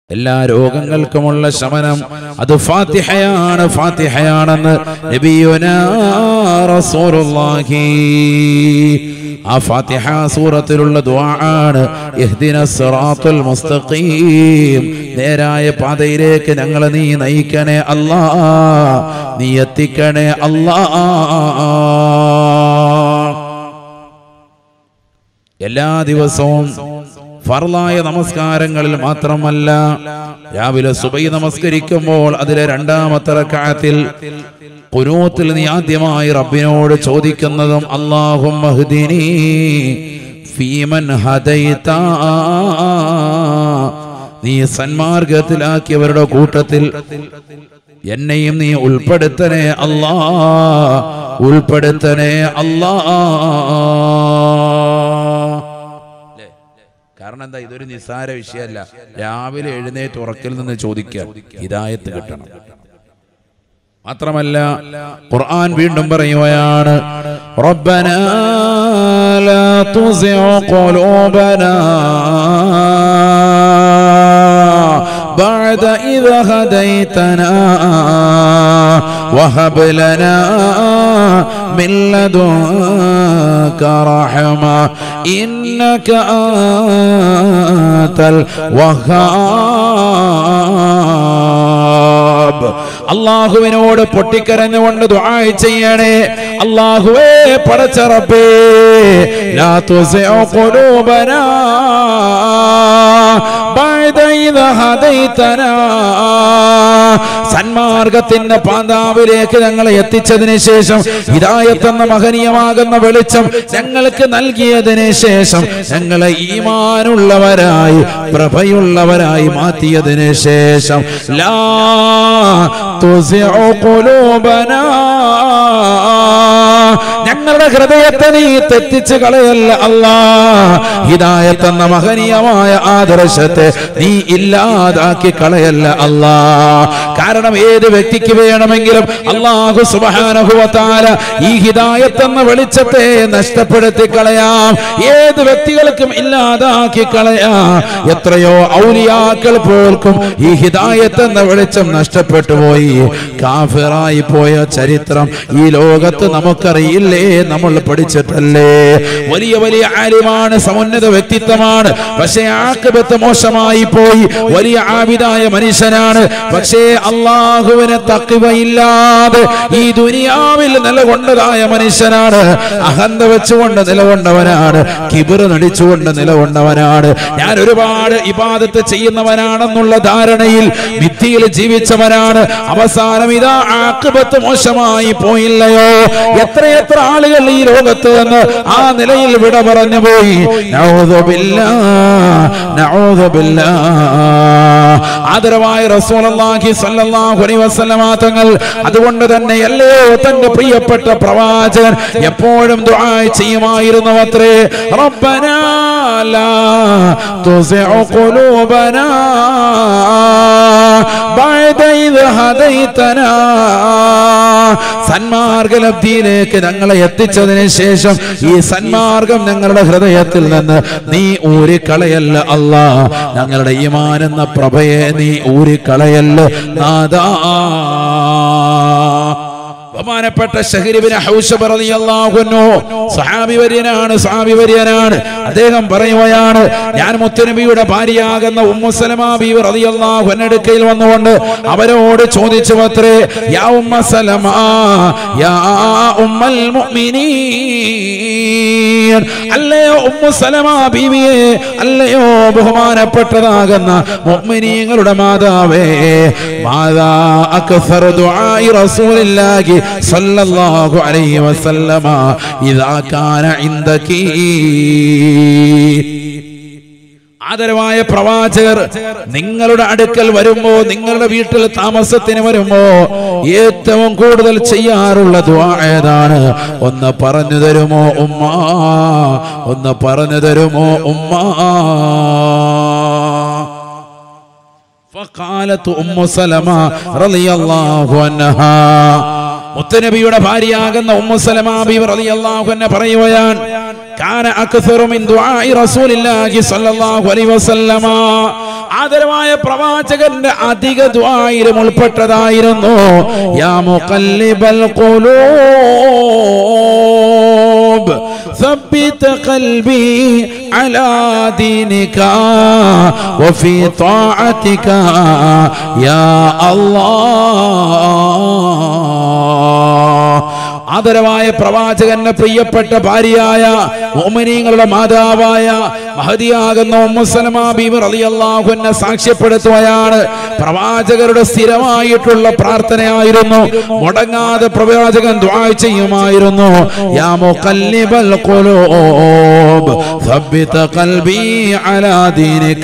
എല്ലാ രോഗങ്ങൾക്കുമുള്ള ശമനം അത് ഫാത്തിഹയാണ് ഫാത്തിഹയാണെന്ന് നബിയുനാ റസൂലുള്ളാഹി ആ ഫാത്തിഹ സൂറത്തിലുള്ള ദുആണ് ഇഹ്ദിന സിറാത്തുൽ മുസ്തഖീം നേരായ പാതയിലേക്ക് ഞങ്ങളെ നീ നയിക്കണേ അല്ലാ നീ എത്തിക്കണേ അല്ലാ എല്ലാ ദിവസവും ഫർലായ നമസ്കാരങ്ങളിൽ മാത്രമല്ല രാവിലെ സുബൈ നമസ്കരിക്കുമ്പോൾ അതിലെ രണ്ടാമത്തെ റക്അത്തിൽ കുനൂത്തിൽ നീ ആദ്യമായി റബ്ബിനോട് ചോദിക്കുന്നതും അല്ലാഹും മഹ്ദിനി ഫീമൻ ഹദൈത നീ സന്മാർഗത്തിലാക്കിയവരുടെ കൂട്ടത്തിൽ എന്നെയും നീ ഉൾപ്പെടുത്തണേ അല്ലാ ഉൾപ്പെടുത്തണേ അല്ലാ കാരണം എന്താ ഇതൊരു നിസ്സാര വിഷയമല്ല രാവിലെ എഴുന്നേറ്റ് ഉറക്കിൽ നിന്ന് ചോദിക്കുക ഹിദായത്ത് കിട്ടണം മാത്രമല്ല ഖുർആൻ വീണ്ടും പറയുകയാണ് റബ്ബന ലാ തുസിഉ ഖുലൂബനാ بعد إذا هديتنا وهب لنا من لدنك رحمة إنك أنت الوهاب അള്ളാഹുവിനോട് പൊട്ടിക്കരഞ്ഞുകൊണ്ട് ദുആ ചെയ്യണേ അള്ളാഹുവേ പടച്ച റബ്ബേ ലാ തുസിഉ ഖുലൂബനാ ബഅദ ഇദ ഹദൈതനാ സന്മാർഗത്തിന്റെ പാതാവിലേക്ക് ഞങ്ങളെ എത്തിച്ചതിന് ശേഷം ഹിദായത്ത് എന്ന മഹനീയമാകുന്ന വെളിച്ചം ഞങ്ങൾക്ക് നൽകിയതിന് ശേഷം ഞങ്ങളെ ഈമാനുള്ളവരായി പ്രഭയുള്ളവരായി മാറ്റിയതിന് ശേഷം ലാ തുസിഉ ഖുലൂബനാ ഞങ്ങളുടെ ഹൃദയത്തെ നീ തെറ്റിച്ച് കളയല്ല അല്ലാ ഹിദായത്ത് എന്ന മഹനീയമായ ആദർശത്തെ നീ ഇല്ലാതാക്കി കളയല്ല അല്ലാ കാരണം ഏത് വ്യക്തിക്ക് വേണമെങ്കിലും അള്ളാഹു സുബാനുഭവത്താല ഈ ഹിദായത്ത് എന്ന വെളിച്ചത്തെ നഷ്ടപ്പെടുത്തി കളയാം ഏത് വ്യക്തികൾക്കും ഇല്ലാതാക്കി കളയാം എത്രയോ ഔലിയാക്കൾ പോൽക്കും ഈ ഹിദായത്ത് എന്ന വെളിച്ചം നഷ്ടപ്പെട്ടു പോയി കാഫിറായി പോയ ചരിത്രം ഈ ലോകത്ത് നമുക്കറിയില്ലേ നമ്മൾ പഠിച്ചിട്ടല്ലേ വലിയ വലിയ ആലിമാണ് സമുന്നത വ്യക്തിത്വമാണ് പക്ഷേ ആക്കബത്ത് മോശമായി പോയി വലിയ ആവിതായ മനുഷ്യനാണ് പക്ഷേ അള്ളാഹുവിനെ തക്കിവയില്ലാതെ ഈ ദുനിയാവിൽ നിലകൊണ്ടതായ മനുഷ്യനാണ് അഹന്ത വെച്ചുകൊണ്ട് നിലകൊണ്ടവനാണ് കിബിറ് നടിച്ചുകൊണ്ട് നിലകൊണ്ടവനാണ് ഞാൻ ഒരുപാട് ഇബാദത്ത് ചെയ്യുന്നവനാണെന്നുള്ള ധാരണയിൽ ഭിത്തിയിൽ ജീവിച്ചവനാണ് അവസാനം ഇതാ ആക്കബത്ത് മോശമായി പോയില്ലയോ എത്രയെത്ര ആളുകൾ ഈ ലോകത്ത് നിന്ന് ആ നിലയിൽ വിട പറഞ്ഞു പോയി നഊദുബില്ലാ, നഊദുബില്ലാ. ആദരവായ റസൂലുള്ളാഹി സ്വല്ലല്ലാഹു അലൈഹി വസല്ലമ തങ്ങൾ അതുകൊണ്ട് തന്നെ അല്ലയോ തന്റെ പ്രിയപ്പെട്ട പ്രവാചകൻ എപ്പോഴും ദുആ ചെയ്യുമായിരുന്നു അത്രേ റബ്ബനാ ലാ തുസിഉ ഖുലൂബനാ ബഅദ ഇദ് ഹദൈതനാ സന്മാർഗലബ്ധിയിലേക്ക് ഞങ്ങളെ എത്തിച്ചതിന് ശേഷം ഈ സന്മാർഗം ഞങ്ങളുടെ ഹൃദയത്തിൽ നിന്ന് നീ ഊരിക്കളയല്ല അല്ലാ ഞങ്ങളുടെ ഈമാൻ എന്ന പ്രഭയെ നീ ഊരിക്കളയല്ല നാദാ ബഹുമാനപ്പെട്ട ഷഹരിബിന് ഹൗഷബ് റളിയല്ലാഹു അൻഹു സഹാബി വര്യനാണ് സഹാബി വര്യനാണ് അദ്ദേഹം പറയുകയാണ് ഞാൻ മുത്തുനബിയുടെ ഭാര്യയാകുന്ന ഉമ്മു സലമ ബീവി റളിയല്ലാഹു അൻഹയുടെ വന്നുകൊണ്ട് അവരോട് ചോദിച്ചു അത്രേ യാ ഉമ്മ സലമ യാ ഉമ്മൽ മുഅ്മിനീൻ അല്ലയോ ഉമ്മു സലമ ബീവിയെ അല്ലയോ ബഹുമാനപ്പെട്ടതാകുന്ന മുഅ്മിനീങ്ങളുടെ മാതാവേ മാതാ അക്സറു ദുആഇ റസൂലില്ലാഹി സല്ലല്ലാഹു അലൈഹി വസല്ലമ ഇദാ കാന ഇൻദകി ആദരവായ പ്രവാചകർ നിങ്ങളുടെ അടുക്കൽ വരുമ്പോ നിങ്ങളുടെ വീട്ടിൽ താമസത്തിന് വരുമ്പോ ഏറ്റവും കൂടുതൽ ചെയ്യാറുള്ള ദുആ ഏതാണ് ഒന്ന് പറഞ്ഞു തരുമോ ഉമ്മ ഒന്ന് പറഞ്ഞു തരുമോ ഉമ്മ فقالت أم سلمة رضي الله عنها മുത്തനബിയുടെ ഭാര്യയാകുന്ന ഉമ്മു സലമ ബീവി റളിയല്ലാഹു അൻഹ പറയുകയാണ് കാന അക്സറു മിൻ ദുആഇ റസൂലില്ലാഹി സ്വല്ലല്ലാഹു അലൈഹി വസല്ലമ ആദരവായ പ്രവാചകന്റെ അധിക ദ്വായിലും ഉൾപ്പെട്ടതായിരുന്നു യാ മുഖല്ലിബൽ ഖുലൂബ് ثبت قلبي على دينك وفي طاعتك يا الله ആദരവായ പ്രവാചകന്റെ പ്രിയപ്പെട്ട ഭാര്യയായ മോമിനീങ്ങളുടെ മാതാവായ മഹതിയാകുന്ന ഉമ്മുസലമാ ബീവർ അലിയല്ലാഹുവിനെ സാക്ഷ്യപ്പെടുത്തുകയാണ് പ്രവാചകരുടെ സ്ഥിരമായിട്ടുള്ള പ്രാർത്ഥനയായിരുന്നു മുടങ്ങാതെ പ്രവാചകൻ ദ്വാ ചെയ്യുമായിരുന്നു യാ മുഖല്ലിബൽ ഖുലൂബ് ثبت قلبي على دينك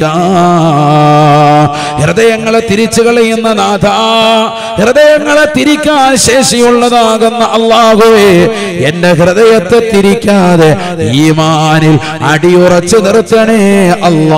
ഹൃദയങ്ങളെ തിരിച്ചു കളയുന്ന നാഥ ഹൃദയങ്ങളെ തിരിക്കാൻ ശേഷിയുള്ളതാകുന്ന അള്ളാഹുവേ എന്റെ ഹൃദയത്തെ തിരിക്കാതെ ഈമാനിൽ അടിയുറച്ചു നിർത്തണേ അല്ലാ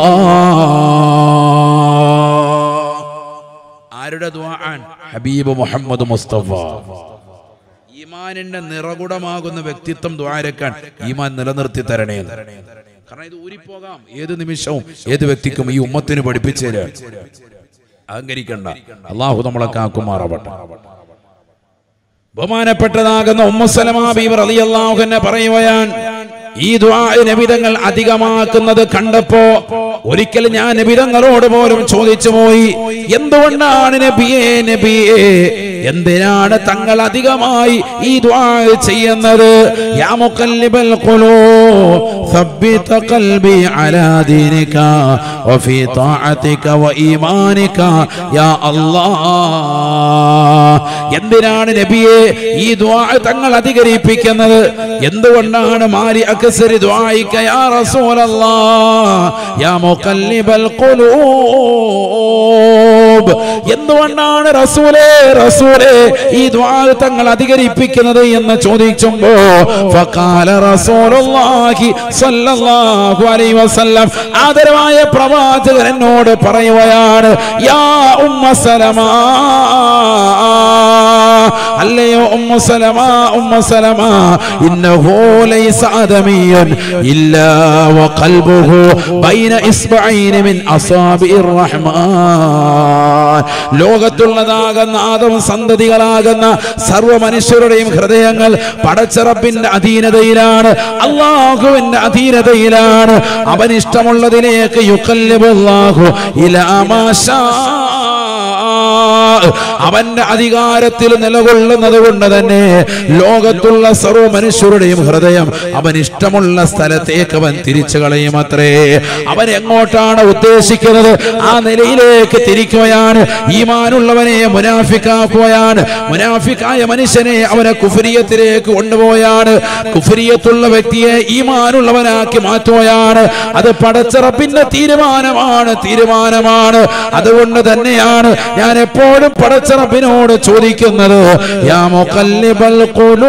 ആരുടെ ദ്വാൻ ഹബീബ് മുഹമ്മദ് മുസ്തഫ ഈമാനിന്റെ നിറകുടമാകുന്ന വ്യക്തിത്വം ദ്വാരക്കാൻ ഈമാൻ നിലനിർത്തി തരണേ എന്ന്. കാരണം ഇത് ഊരിപ്പോകാം ഏത് നിമിഷവും ഏത് വ്യക്തിക്കും ഈ ഉമ്മത്തിന് പഠിപ്പിച്ചേര് അഹങ്കരിക്കണ്ട അള്ളാഹു നമ്മളെ കാക്കുമാറാവട്ടെ ബഹുമാനപ്പെട്ടതാകുന്ന ഉമ്മസലമാ ബീവർ അലിയല്ലാഹുവിനെ പറയുകയാൻ ഈ ദ്വാ നബിതങ്ങൾ അധികമാക്കുന്നത് കണ്ടപ്പോ ഒരിക്കൽ ഞാൻ നബിതങ്ങളോട് പോലും ചോദിച്ചു പോയി എന്തുകൊണ്ടാണ് നബിയേ നബിയേ എന്തിനാണ് തങ്ങൾ അധികമായി ഈ ദ്വാ ചെയ്യുന്നത് യാ മുഖല്ലിബൽ ഖുലൂബ് ثبت قلبي على دينك وفي طاعتك وإيمانك يا الله എന്തിനാണ് നബിയെ ഈ ദ്വാ തങ്ങൾ അധികരിപ്പിക്കുന്നത് എന്തുകൊണ്ടാണ് മാലി അക്സരി ദ്വായിക്ക യാ റസൂലല്ലാഹ് യാ മുഖല്ലിബൽ ഖുലൂബ് എന്തുകൊണ്ടാണ് റസൂലേ റസൂലേ ഈ ദ്വാ തങ്ങൾ അധികരിപ്പിക്കുന്നത് എന്ന് ചോദിച്ചുമ്പോ ഫഖാല റസൂലുള്ളാഹി സ്വല്ലല്ലാഹു അലൈഹി വസല്ലം ആദരവായ പ്രവാചകൻ എന്നോട് പറയുകയാണ് യാ ഉമ്മ സലമാ അല്ലയോ ഉമ്മ സലമ ഉമ്മ സലമ ഇന്നഹു ലൈസ ആദമിയൻ ഇല്ലാ വഖൽബുഹു ബൈന ഇസ്ബഈന മിൻ അസാബിർ റഹ്മാൻ ലോകത്തുള്ളതാകുന്ന ആദം സന്തതികളാകുന്ന സർവ്വ മനുഷ്യരുടെയും ഹൃദയങ്ങൾ പടച്ചറപ്പിന്റെ അധീനതയിലാണ് അള്ളാഹുവിന്റെ അധീനതയിലാണ് അവൻ ഇഷ്ടമുള്ളതിലേക്ക് യുക്കല്ലിബുല്ലാഹു ഇലാ മാശാ അവന്റെ അധികാരത്തിൽ നിലകൊള്ളുന്നത് കൊണ്ട് തന്നെ ലോകത്തുള്ള സർവ്വ മനുഷ്യരുടെയും ഹൃദയം അവൻ ഇഷ്ടമുള്ള സ്ഥലത്തേക്ക് അവൻ തിരിച്ചു കളയും അത്രേ അവൻ എങ്ങോട്ടാണ് ഉദ്ദേശിക്കുന്നത് ആ നിലയിലേക്ക് തിരിക്കുകയാണ് ഈമാനുള്ളവനെ മുനാഫിക്കാക്കുകയാണ് മുനാഫിക്കായ മനുഷ്യനെ അവനെ കുഫരിയത്തിലേക്ക് കൊണ്ടുപോയാണ് കുഫരിയത്തുള്ള വ്യക്തിയെ ഈമാനുള്ളവനാക്കി മാറ്റുകയാണ് അത് പടച്ചിറപ്പിന്റെ തീരുമാനമാണ് തീരുമാനമാണ് അതുകൊണ്ട് തന്നെയാണ് ഞാൻ എപ്പോഴും പടച്ചിറപ്പിനോട് ചോദിക്കുന്നത് യാ മുഖല്ലിബൽ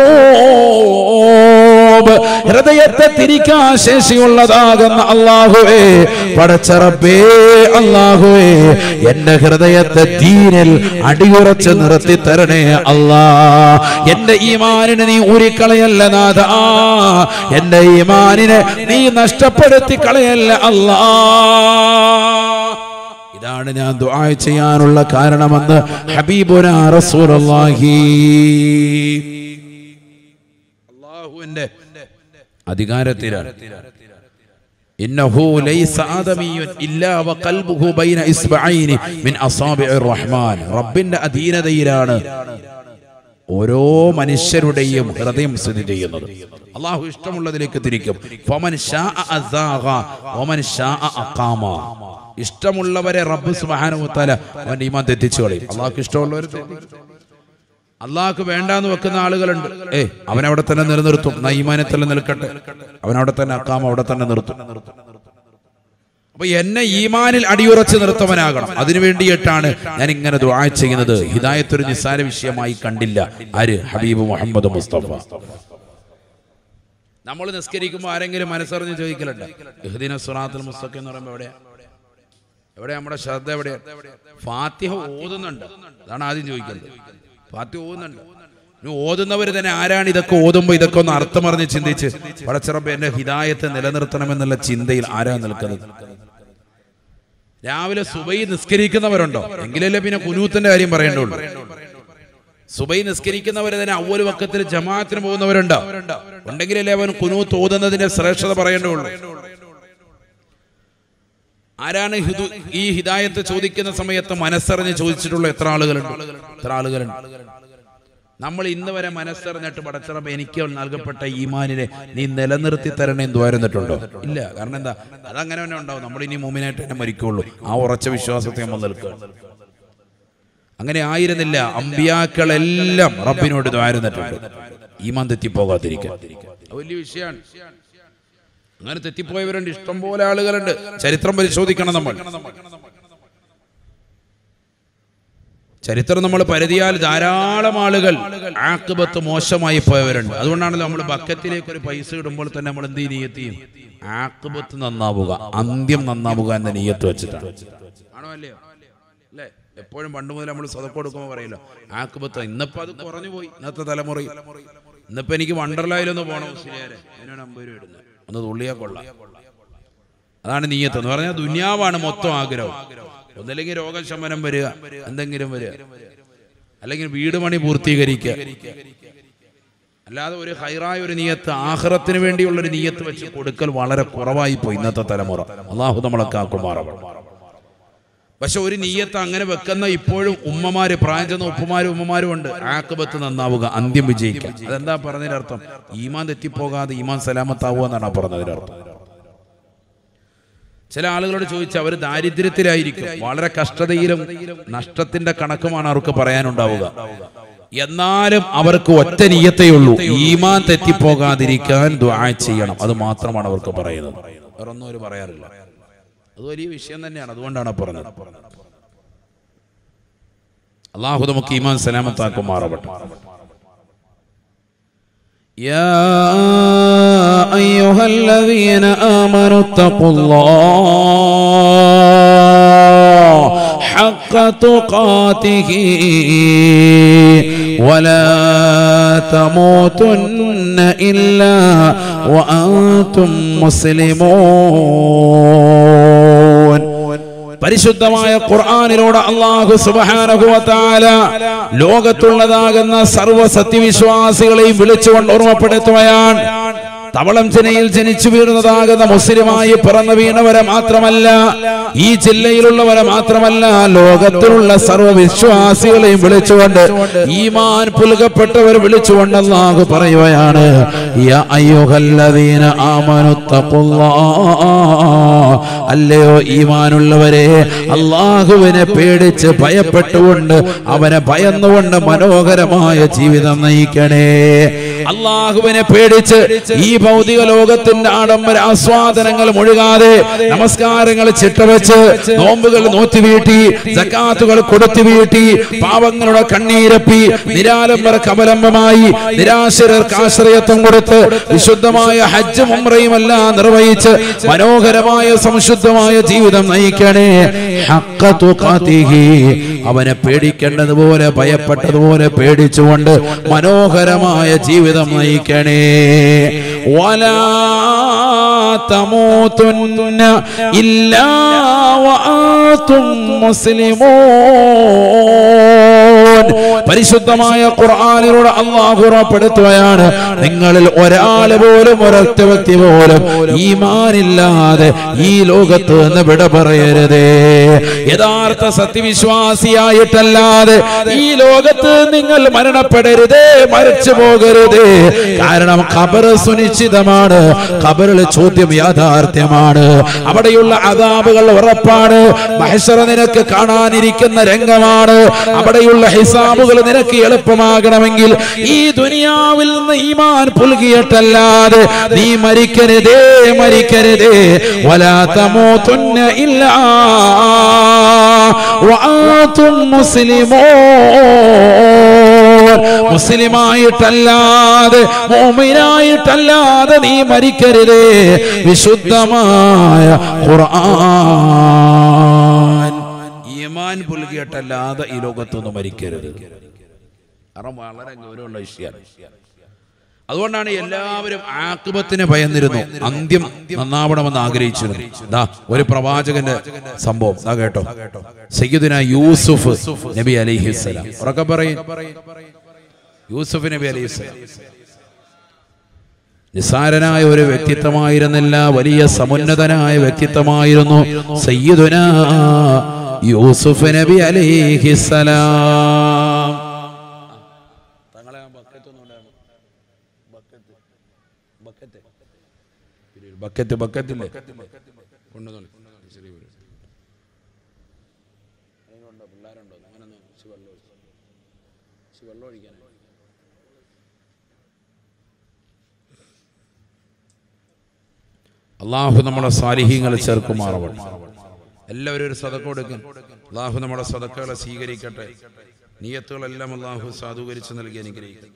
ഖുലൂബ് ഹൃദയത്തെ തിരിക്കാൻ ശേഷിയുള്ളതാകുന്ന അള്ളാഹുവേ പടച്ചറബേ അള്ളാഹുവേ എന്റെ ഹൃദയത്തെ തീരിൽ അടിയുറച്ച് നിർത്തി തരണേ അല്ലാ എന്റെ ഈമാനിനെ നീ ഊരിക്കളയല്ല നാഥ എന്റെ ഈമാനിനെ നീ നഷ്ടപ്പെടുത്തി കളയല്ല അല്ലാ ഇതാണ് ഞാൻ ദുആ ചെയ്യാനുള്ള കാരണമെന്ന് ഹബീബുന റസൂലുള്ളാഹി അല്ലാഹുവിന്റെ അധികാരത്തിലാണ് ഇന്നഹു ലൈസ ആദമിയുൻ ഇല്ലാ വഖൽബുഹു ബൈന ഇസ്ബഈനി മിൻ അസാബിഇർ റഹ്മാൻ റബ്ബിന്റെ അധീനതയിലാണ് ഓരോ മനുഷ്യരുടെയും ഹൃദയം സ്ഥിതി ചെയ്യുന്നത് അള്ളാഹു ഇഷ്ടമുള്ളതിലേക്ക് തിരിക്കും ഫമൻ ശാഅ അസാഗ വമൻ ശാഅ അഖാമ ഇഷ്ടമുള്ളവരെ റബ്ബ് സുബ്ഹാനഹു തആല അവന്റെ ഈമാൻ തെറ്റിച്ചു കളയും അള്ളാഹ്ക്ക് ഇഷ്ടമുള്ളവർ അള്ളാഹ്ക്ക് വേണ്ടാന്ന് വെക്കുന്ന ആളുകളുണ്ട് ഏ അവനവിടെ തന്നെ നിലനിർത്തും എന്നാ ഈമാനെ തന്നെ നിൽക്കട്ടെ അവനവിടെ തന്നെ അക്കാമ അവിടെ തന്നെ നിർത്തും അപ്പൊ എന്നെ ഈമാനിൽ അടിയുറച്ച് നിർത്തവനാകണം അതിനു വേണ്ടിയിട്ടാണ് ഞാൻ ഇങ്ങനെ ദുആ ചെയ്യുന്നത് ഹിദായത്ത് ഒരു നിസ്സാര വിഷയമായി കണ്ടില്ല ആര് ഹബീബ് മുഹമ്മദ് മുസ്തഫ നമ്മൾ നിസ്കരിക്കുമ്പോൾ ആരെങ്കിലും മനസ്സറിഞ്ഞ് ചോദിക്കലുണ്ട് ഇഹ്ദിന സുറാത്തുൽ മുസ്തഖ എന്ന് പറയുമ്പോൾ എവിടെയാ എവിടെ നമ്മുടെ ശ്രദ്ധ എവിടെയാ ഫാത്തിഹ ഓതുന്നുണ്ട് അതാണ് ആദ്യം ചോദിക്കുന്നത് ഫാത്തിഹ ഓതുന്നുണ്ട് ഇനി ഓതുന്നവർ തന്നെ ആരാണ് ഇതൊക്കെ ഓതുമ്പോൾ ഇതൊക്കെ ഒന്ന് അർത്ഥമറിഞ്ഞ് ചിന്തിച്ച് പടച്ചിറപ്പ് എന്റെ ഹിദായത്തെ നിലനിർത്തണമെന്നുള്ള ചിന്തയിൽ ആരാ നിൽക്കുന്നത് രാവിലെ സുബൈ നിസ്കരിക്കുന്നവരുണ്ടോ എങ്കിലല്ലേ പിന്നെ കുനൂത്തിന്റെ കാര്യം പറയേണ്ടുള്ളൂ സുബൈ നിസ്കരിക്കുന്നവർ തന്നെ അവല് വക്കത്തിൽ ജമാഅത്തിന് പോകുന്നവരുണ്ടോ ഉണ്ടെങ്കിലല്ലേ അവൻ കുനൂത്ത് ഓതുന്നതിന്റെ ശ്രേഷ്ഠത പറയേണ്ടുള്ളൂ ആരാണ് ഹിദു- ഈ ഹിദായത്ത് ചോദിക്കുന്ന സമയത്ത് മനസ്സറിഞ്ഞ് ചോദിച്ചിട്ടുള്ള എത്ര ആളുകളുണ്ട് എത്ര ആളുകളുണ്ട് നമ്മൾ ഇന്ന് വരെ മനസ്സറിഞ്ഞിട്ട് പടച്ചിറപ്പ് എനിക്ക് നൽകപ്പെട്ട ഈമാനിനെ നീ നിലനിർത്തി തരണേ എന്ന് ദ്വാരുന്നിട്ടുണ്ടോ ഇല്ല കാരണം എന്താ അതങ്ങനെ തന്നെ ഉണ്ടാവും നമ്മൾ ഇനി മൂമിനായിട്ട് തന്നെ മരിക്കുള്ളൂ ആ ഉറച്ച വിശ്വാസത്തെ നമ്മൾ നിൽക്കുക അങ്ങനെ ആയിരുന്നില്ല അമ്പിയാക്കളെല്ലാം റബ്ബിനോട് ദ്വാരുന്നിട്ടുണ്ട് ഈമാൻ തെറ്റിപ്പോകാതിരിക്കാൻ അത് വലിയ വിഷയമാണ് അങ്ങനെ തെറ്റിപ്പോയവരുണ്ട് ഇഷ്ടം പോലെ ആളുകളുണ്ട് ചരിത്രം പരിശോധിക്കണം നമ്മൾ ചരിത്രം നമ്മൾ പരിധിയാൽ ധാരാളം ആളുകൾ ആക്കുബത്ത് മോശമായി പോയവരുണ്ട് അതുകൊണ്ടാണല്ലോ നമ്മൾ ബക്കറ്റിലേക്ക് ഒരു പൈസ ഇടുമ്പോൾ തന്നെ നമ്മൾ എന്ത് നീയത്ത് ചെയ്യും ആക്കുബത്ത് നന്നാവുക അന്ത്യം നന്നാവുക എന്ന നീയത്ത് വെച്ചിട്ടാണ് ആണോ അല്ലയോ അല്ലേ എപ്പോഴും പണ്ട് മുതൽ നമ്മൾ സ്വതം കൊടുക്കുമ്പോൾ പറയല്ലോ ആക്കുബത്ത് ഇന്നിപ്പോ അത് കുറഞ്ഞു പോയി ഇന്നത്തെ തലമുറയിൽ ഇന്നിപ്പോ എനിക്ക് വണ്ടർലായിലൊന്ന് പോകണം മുസ്ലിയാരെ അതിനാണ് അമ്പത് രൂപ ഇടുന്നത് ഒന്ന് തുള്ളിയാ കൊള്ളാം അതാണ് നീയത്ത് എന്ന് പറഞ്ഞാൽ ദുനിയാവാണ് മൊത്തം ആഗ്രഹം ഒന്നല്ലെങ്കിൽ രോഗശമനം വരിക എന്തെങ്കിലും വരിക അല്ലെങ്കിൽ വീട് പണി പൂർത്തീകരിക്കുക അല്ലാതെ ഒരു ഹൈറായ ഒരു നീയത്ത് ആഹ്റത്തിന് വേണ്ടിയുള്ള ഒരു നീയത്ത് വെച്ച് കൊടുക്കൽ വളരെ കുറവായി പോയി ഇന്നത്തെ തലമുറ അള്ളാഹു നമ്മളെ കാക്കുമാറാവണം പക്ഷെ ഒരു നീയത്ത് അങ്ങനെ വെക്കുന്ന ഇപ്പോഴും ഉമ്മമാര് പ്രായം ചെന്ന ഉപ്പമാരും ഉമ്മമാരും ഉണ്ട് ആക്കബത്ത് നന്നാവുക അന്ത്യം വിജയിക്കുക അതെന്താ പറഞ്ഞതിന്റെ അർത്ഥം ഈമാൻ തെറ്റിപ്പോകാതെ ഈമാൻ സലാമത്താവുക എന്നാണ് പറഞ്ഞതിന്റെ അർത്ഥം ചില ആളുകളോട് ചോദിച്ചാൽ അവർ ദാരിദ്ര്യത്തിലായിരിക്കും വളരെ കഷ്ടതയിലും നഷ്ടത്തിന്റെ കണക്കുമാണ് അവർക്ക് പറയാനുണ്ടാവുക എന്നാലും അവർക്ക് ഒറ്റ നീയത്തേ ഉള്ളൂ ഈമാൻ തെറ്റിപ്പോകാതിരിക്കാൻ ദുആ ചെയ്യണം അത് മാത്രമാണ് അവർക്ക് പറയുന്നത് വേറൊന്നും അവർ പറയാറില്ല അത് വലിയ വിഷയം തന്നെയാണ് അതുകൊണ്ടാണ് പറഞ്ഞത് അള്ളാഹു നമുക്ക് ഈമാൻ സലാമത്താക്കുമാറവട്ടെ يا أيها الذين آمنوا اتقوا الله حق تقاته ولا تموتن إلا وأنتم مسلمون പരിശുദ്ധമായ ഖുർആാനിലൂടെ അള്ളാഹു സുബാനഹുവത്താല ലോകത്തുള്ളതാകുന്ന സർവ്വ സത്യവിശ്വാസികളെയും വിളിച്ചുകൊണ്ട് ഓർമ്മപ്പെടുത്തുകയാണ് തവളം ചെനയിൽ ജനിച്ചു വീഴുന്നതാകുന്ന മുസ്ലിമായി പിറന്നു വീണവരെ മാത്രമല്ല ഈ ജില്ലയിലുള്ളവരെ മാത്രമല്ല ലോകത്തിലുള്ള സർവ്വ വിശ്വാസികളെയും വിളിച്ചുകൊണ്ട് ഈമാൻ പുലുകപ്പെട്ടവർ വിളിച്ചുകൊണ്ട് അള്ളാഹു പറയുകയാണ് യാ അയ്യുഹല്ലദീന ആമനു തഖുല്ലാഹ് അല്ലയോ ഈമാനുള്ളവരെ അള്ളാഹുവിനെ പേടിച്ച് ഭയപ്പെട്ടുകൊണ്ട് അവനെ ഭയന്നുകൊണ്ട് മനോഹരമായ ജീവിതം നയിക്കണേ അള്ളാഹുവിനെ പേടിച്ച് ഈ ഭൗതിക ലോകത്തിന്റെ ആഡംബര ആസ്വാദനങ്ങൾ മുഴുകാതെ നമസ്കാരങ്ങൾ ചിട്ടവെച്ച് നോമ്പുകൾ നോറ്റി വീട്ടി സക്കാത്തുകൾ കൊടുത്തു വീട്ടി പാവങ്ങളുടെ കണ്ണീരപ്പി നിരാലംബർക്ക് അവലംബമായി നിരാശരർക്ക് ആശ്രയത്വം കൊടുത്ത് വിശുദ്ധമായ ഹജ്ജ് മുമ്രയുമെല്ലാം നിർവഹിച്ച് മനോഹരമായ സംശുദ്ധമായ ജീവിതം നയിക്കണേ ഹഖ തുഖാതിഹി അവനെ പേടിക്കേണ്ടതുപോലെ ഭയപ്പെട്ടതുപോലെ പേടിച്ചുകൊണ്ട് മനോഹരമായ ജീവിതം നയിക്കണേ ولا تموتن إلا وأنتم مسلمون പരിശുദ്ധമായ ഖുർആാനിലൂടെ അള്ളാഹു ഉറപ്പെടുത്തുകയാണ് നിങ്ങളിൽ ഒരാൾ പോലും ഒരൊറ്റ വ്യക്തി പോലും ഈമാനില്ലാതെ ഈ ലോകത്ത് നിന്ന് വിട പറയരുതേ യഥാർത്ഥ സത്യവിശ്വാസിയായിട്ടല്ലാതെ ഈ ലോകത്ത് നിങ്ങൾ മരണപ്പെടരുതേ മരിച്ചു പോകരുതേ കാരണം ഖബർ സുനിശ്ചിതമാണ് ഖബറിൽ ചോദ്യം യാഥാർത്ഥ്യമാണ് അവിടെയുള്ള അതാപുകൾ ഉറപ്പാണ് മഹശറ നിനക്ക് കാണാനിരിക്കുന്ന രംഗമാണ് അവിടെയുള്ള ഹിസാബുകൾ നിനക്ക് എളുപ്പമാകണമെങ്കിൽ ഈ ദുനിയാവിൽ നിന്ന് ഈമാൻ പുൽകിയിട്ടല്ലാതെ നീ മരിക്കരുതേ മരിക്കരുതേ വലാത്തമോ തുന്ന ഇല്ല وأنتم مسلمون മുസ്ലിമായിട്ടല്ലാതെ മോമിനായിട്ടല്ലാതെ നീ മരിക്കരുതേ വിശുദ്ധമായ ഖുർആൻ ഈമാൻ പുൽകിയിട്ടല്ലാതെ ഈ ലോകത്തൊന്നും മരിക്കരുത് കാരണം വളരെ ഗൗരവമുള്ള വിഷയമാണ് അതുകൊണ്ടാണ് എല്ലാവരും ആക്ബത്തിനെ ഭയന്നിരുന്നു അന്ത്യം നന്നാവണമെന്ന് ആഗ്രഹിച്ചിരുന്നു ദാ ഒരു പ്രവാചകന്റെ സംഭവം ദാ കേട്ടോ സയ്യിദുന യൂസുഫ് നബി അലൈഹിസ്സലാം ഉറക്കെ പറയും യൂസുഫ് നബി അലൈഹിസ്സലാം നിസാരനായ ഒരു വ്യക്തിത്വമായിരുന്നില്ല വലിയ സമുന്നതനായ വ്യക്തിത്വമായിരുന്നു സയ്യിദുന യൂസുഫ് നബി അലൈഹിസ്സലാം തങ്ങളെ ബക്കറ്റ് ബക്കറ്റില്ലേ കൊണ്ടുവന്നോളി ചെറിയ ഒരു അതിനുണ്ടോ പിള്ളേരുണ്ടോ അങ്ങനെ വെള്ളം വെള്ളം ഒഴിക്കാനായി അള്ളാഹു നമ്മളെ സാലിഹ്യങ്ങളെ ചേർക്കുമാറവട്ടെ എല്ലാവരും ഒരു സതക്ക കൊടുക്കും അള്ളാഹു നമ്മുടെ സതക്കകളെ സ്വീകരിക്കട്ടെ നിയത്തുകളെല്ലാം അള്ളാഹു സാധൂകരിച്ച് നൽകി അനുഗ്രഹിക്കും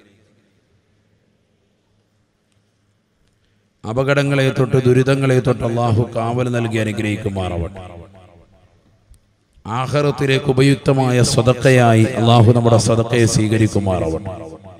അപകടങ്ങളെ തൊട്ട് ദുരിതങ്ങളെ തൊട്ട് അള്ളാഹു കാവൽ നൽകി അനുഗ്രഹിക്കുമാറവട്ടെ ആഹറത്തിലേക്ക് ഉപയുക്തമായ സ്വതക്കയായി അള്ളാഹു നമ്മുടെ സ്വതക്കയെ സ്വീകരിക്കുമാറവട്ടെ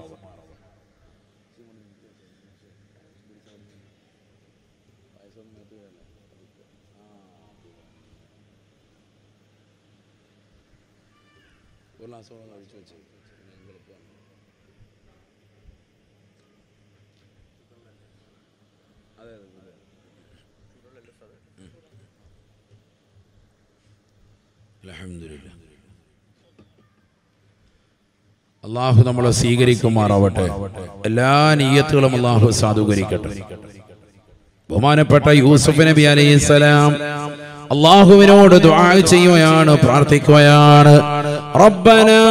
അൽഹംദുലില്ലാ. അള്ളാഹു നമ്മളെ സ്വീകരിക്കുമാറാവട്ടെ എല്ലാ നീയത്തുകളും അള്ളാഹു സാധൂകരിക്കട്ടെ ബഹുമാനപ്പെട്ട യൂസുഫ് നബി അലൈഹിസ്സലാം അള്ളാഹുവിനോട് ദുആ ചെയ്യുകയാണ് പ്രാർത്ഥിക്കുകയാണ് റബ്ബനാ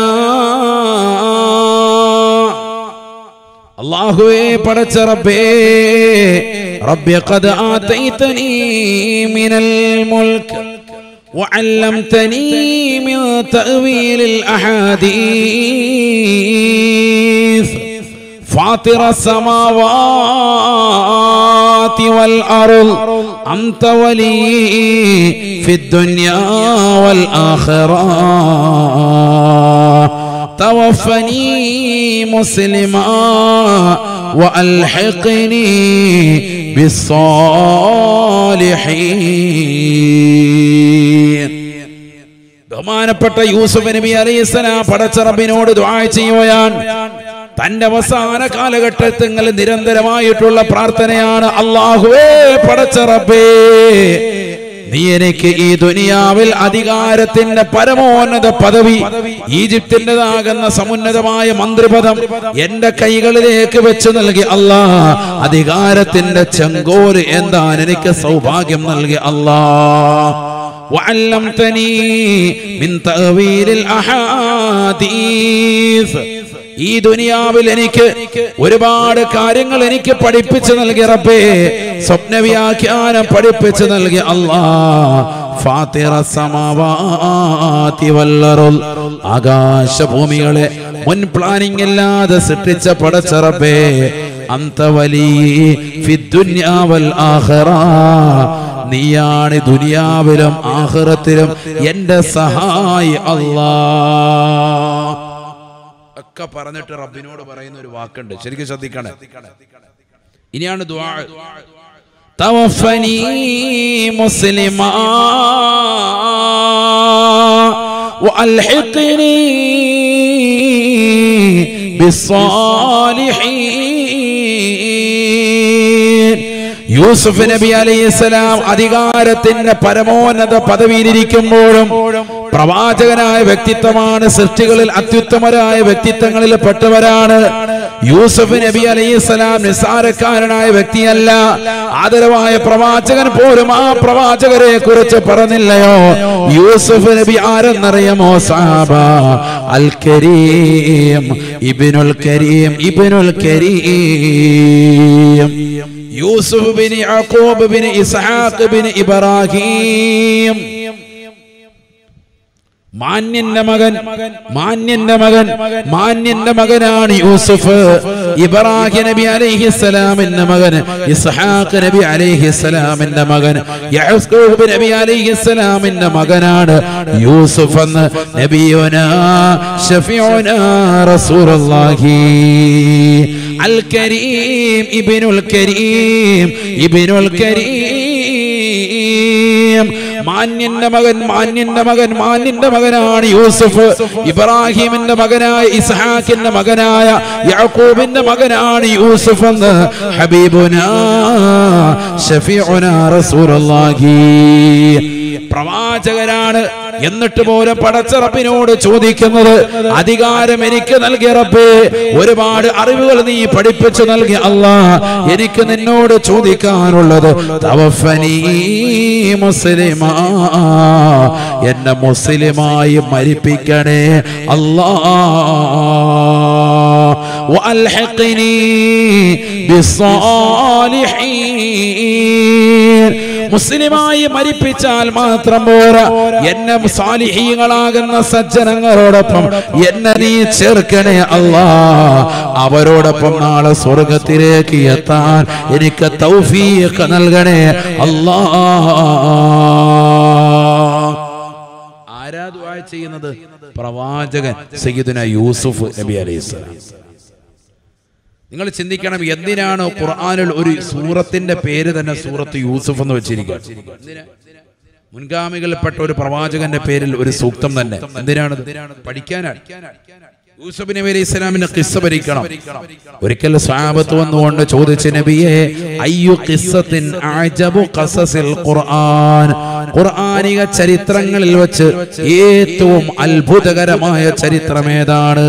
അള്ളാഹുവേ പടച്ച റബ്ബേ റബ്ബി ഖദ് ആതൈതനീ മിനൽ മുൽക്ക് وعلمتني من تأويل الأحاديث فاطر السماوات والأرض أنت ولي في الدنيا والآخرة توفني مسلما وألحقني بالصالحين ബഹുമാനപ്പെട്ട യൂസുഫ് നബി അലൈഹിസ്സലാം പടച്ച റബ്ബിനോട് ദുആ ചെയ്യുകയാണ് തന്റെ അവസാന കാലഘട്ടത്തിൽ നിരന്തരമായിട്ടുള്ള പ്രാർത്ഥനയാണ് അള്ളാഹുവേ പടച്ച റബ്ബേ നീ എനിക്ക് ഈ ദുനിയാവിൽ അധികാരത്തിന്റെ പരമോന്നത പദവി ഈജിപ്തിൻ്റെതാകുന്ന സമുന്നതമായ മന്ത്രിപദം എന്റെ കൈകളിലേക്ക് വെച്ച് നൽകി അല്ലാ അധികാരത്തിന്റെ ചെങ്കോല് എന്താണ് എനിക്ക് സൗഭാഗ്യം നൽകി അല്ലാ وعلمتني من تأويل الأحاديث ഈ ദുനിയാവിൽ എനിക്ക് ഒരുപാട് കാര്യങ്ങൾ എനിക്ക് പഠിപ്പിച്ചു നൽകി റബ്ബേ സ്വപ്നവ്യാഖ്യാനം പഠിപ്പിച്ചു നൽകി അല്ലാ ഫാത്തിറ സമാവാതി വല്ലറുൽ ആകാശഭൂമികളെ മുൻ പ്ലാനിംഗ് ഇല്ലാതെ സൃഷ്ടിച്ച പടച്ച റബ്ബേ അന്ത വലി ഫിദ്ദുന്യാവൽ ആഖിറ നീയാണ് ദുനിയാവിലും ആഖിറത്തിലും എന്റെ സഹായി അല്ലാ ഒക്കെ പറഞ്ഞിട്ട് റബ്ബിനോട് പറയുന്ന ഒരു വാക്കുണ്ട് ശരിക്കും ശ്രദ്ധിക്കണേ ഇനിയാണ് ദുആ توفني مسلما وألحقني بالصالحين യൂസുഫ് നബി അലൈഹിസ്സലാം അധികാരത്തിന്റെ പരമോന്നത പദവിയിലിരിക്കുമ്പോഴും പ്രവാചകനായ വ്യക്തിത്വമാണ് സൃഷ്ടികളിൽ അത്യുത്തമരായ വ്യക്തിത്വങ്ങളിൽ പെട്ടവരാണ് യൂസുഫ് നബി അലൈഹിസ്സലാം നിസ്സാരക്കാരനായ വ്യക്തിയല്ല ആദരവായ പ്രവാചകൻ പോലും ആ പ്രവാചകരെ കുറിച്ച് പറഞ്ഞില്ലയോ യൂസുഫ് നബി ആരെന്നറിയമോ സാബ അൽ കരീം ഇബിനുൽ കരീം ഇബിനുൽ കരീം യൂസുഫ് ബിൻ യാക്കൂബ് ബിൻ ഇസ്ഹാഖ് ബിൻ ഇബ്രാഹിം മാന്യന്റെ മകൻ മാന്യന്റെ മകൻ മാന്യന്റെ മകനാണ് യൂസുഫ് ഇബ്രാഹിം നബി അലൈഹിസ്സലാമിന്റെ മകൻ ഇസ്ഹാഖ് നബി അലൈഹിസ്സലാമിന്റെ മകൻ യഹൂബ് നബി അലൈഹിസ്സലാമിന്റെ മകനാണ് യൂസുഫ് എന്ന് നബിയുന ഷഫിയുന റസൂലുള്ളാഹി അൽ കരീം ഇബ്നുൽ കരീം ഇബ്നുൽ കരീം മാന്യന്റെ മകൻ മാന്യന്റെ മകൻ മാന്യന്റെ മകനാണ് യൂസുഫ് ഇബ്രാഹിമിന്റെ മകനായ ഇസ്ഹാഖിന്റെ മകനായ യാക്കൂബിന്റെ മകനാണ് യൂസുഫ് എന്ന് ഹബീബുന ഷഫീഉന റസൂലുള്ളാഹി പ്രവാചകനാണ് എന്നിട്ട് പോലും പടച്ചറപ്പിനോട് ചോദിക്കുന്നത് അധികാരം എനിക്ക് നൽകിയ റബ്ബേ ഒരുപാട് അറിവുകൾ നീ പഠിപ്പിച്ചു നൽകി അല്ലാ എനിക്ക് നിന്നോട് ചോദിക്കാനുള്ളത് തവഫനീ മുസ്ലിമാ എന്നെ മുസ്ലിമായി മരിപ്പിക്കണേ അല്ലാ وألحقني بالصالحين മുസ്ലിമായി മരിപ്പിച്ചാൽ മാത്രം പോരാ എന്നെ സാലിഹീങ്ങളാകുന്ന സജ്ജനങ്ങളോടൊപ്പം എന്നെ നീ ചേർക്കണേ അല്ലാ അവരോടൊപ്പം നാളെ സ്വർഗത്തിലേക്ക് എത്താൻ എനിക്ക് തൗഫീഖ് നൽകണേ അല്ലാ ആരാ ദുആ ചെയ്യുന്നത് പ്രവാചകൻ സയ്യിദുന യൂസുഫ് നബി അലൈഹിസ്സലാം നിങ്ങൾ ചിന്തിക്കണം എന്തിനാണ് ഖുർആനിൽ ഒരു സൂറത്തിന്റെ പേര് തന്നെ സൂറത്ത് യൂസുഫ് എന്ന് വെച്ചിരിക്കുക മുൻഗാമികളിൽപ്പെട്ട ഒരു പ്രവാചകന്റെ പേരിൽ ഒരു സൂക്തം തന്നെ എന്തിനാണ് പഠിക്കാനാണ് യൂസുഫ് നബി അലൈഹി ഇസ്ലാമിന്റെ കിസ്സ ഭരിക്കണം ഒരിക്കൽ സ്വഹാബത്ത് വന്നുകൊണ്ട് ചോദിച്ച നബിയെ അയ്യു ഖിസ്സത്തിൻ അഅജബു ഖസസിൽ ഖുർആൻ ഖുർആനിക ചരിത്രങ്ങളിൽ വെച്ച് ഏറ്റവും അത്ഭുതകരമായ ചരിത്രം ഏതാണ്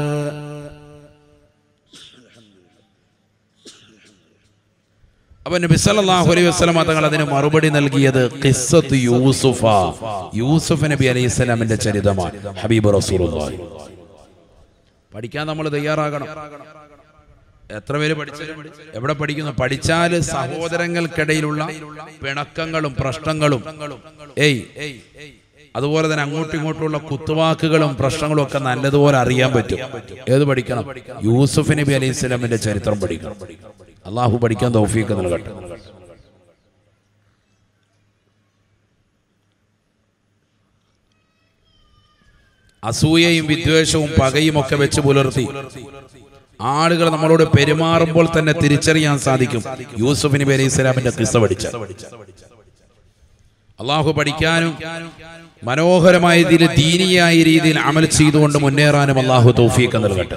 അപ്പൊ നബി സല്ലല്ലാഹു അലൈഹി വസല്ലം തങ്ങൾ അതിന് മറുപടി നൽകിയത് ഖിസ്സത്ത് യൂസുഫ യൂസുഫ് നബി അലൈഹി സ്വലാമിന്റെ ചരിതമാണ് ഹബീബ് റസൂലുള്ളാഹി പഠിക്കാൻ നമ്മൾ തയ്യാറാകണം എത്ര പേര് പഠിച്ചാലും എവിടെ പഠിക്കുന്നു പഠിച്ചാൽ സഹോദരങ്ങൾക്കിടയിലുള്ള പിണക്കങ്ങളും പ്രശ്നങ്ങളും ഏയ് അതുപോലെ തന്നെ അങ്ങോട്ടും ഇങ്ങോട്ടുള്ള കുത്തുവാക്കുകളും പ്രശ്നങ്ങളും ഒക്കെ നല്ലതുപോലെ അറിയാൻ പറ്റും ഏത് പഠിക്കണം യൂസുഫ് നബി അലൈഹി സ്വലാമിന്റെ ചരിത്രം പഠിക്കണം അള്ളാഹു പഠിക്കാൻ തൗഫീഖ് നൽകട്ടെ അസൂയയും വിദ്വേഷവും പകയും ഒക്കെ വെച്ച് പുലർത്തി ആളുകൾ നമ്മളോട് പെരുമാറുമ്പോൾ തന്നെ തിരിച്ചറിയാൻ സാധിക്കും യൂസുഫ് നബി അലൈഹി സ്വലാമിന്റെ കിസ്സ പഠിച്ച അള്ളാഹു പഠിക്കാനും മനോഹരമായ രീതിയിൽ ദീനിയായ രീതിയിൽ അമൽ ചെയ്തുകൊണ്ട് മുന്നേറാനും അള്ളാഹു തൗഫീഖ് നൽകട്ടെ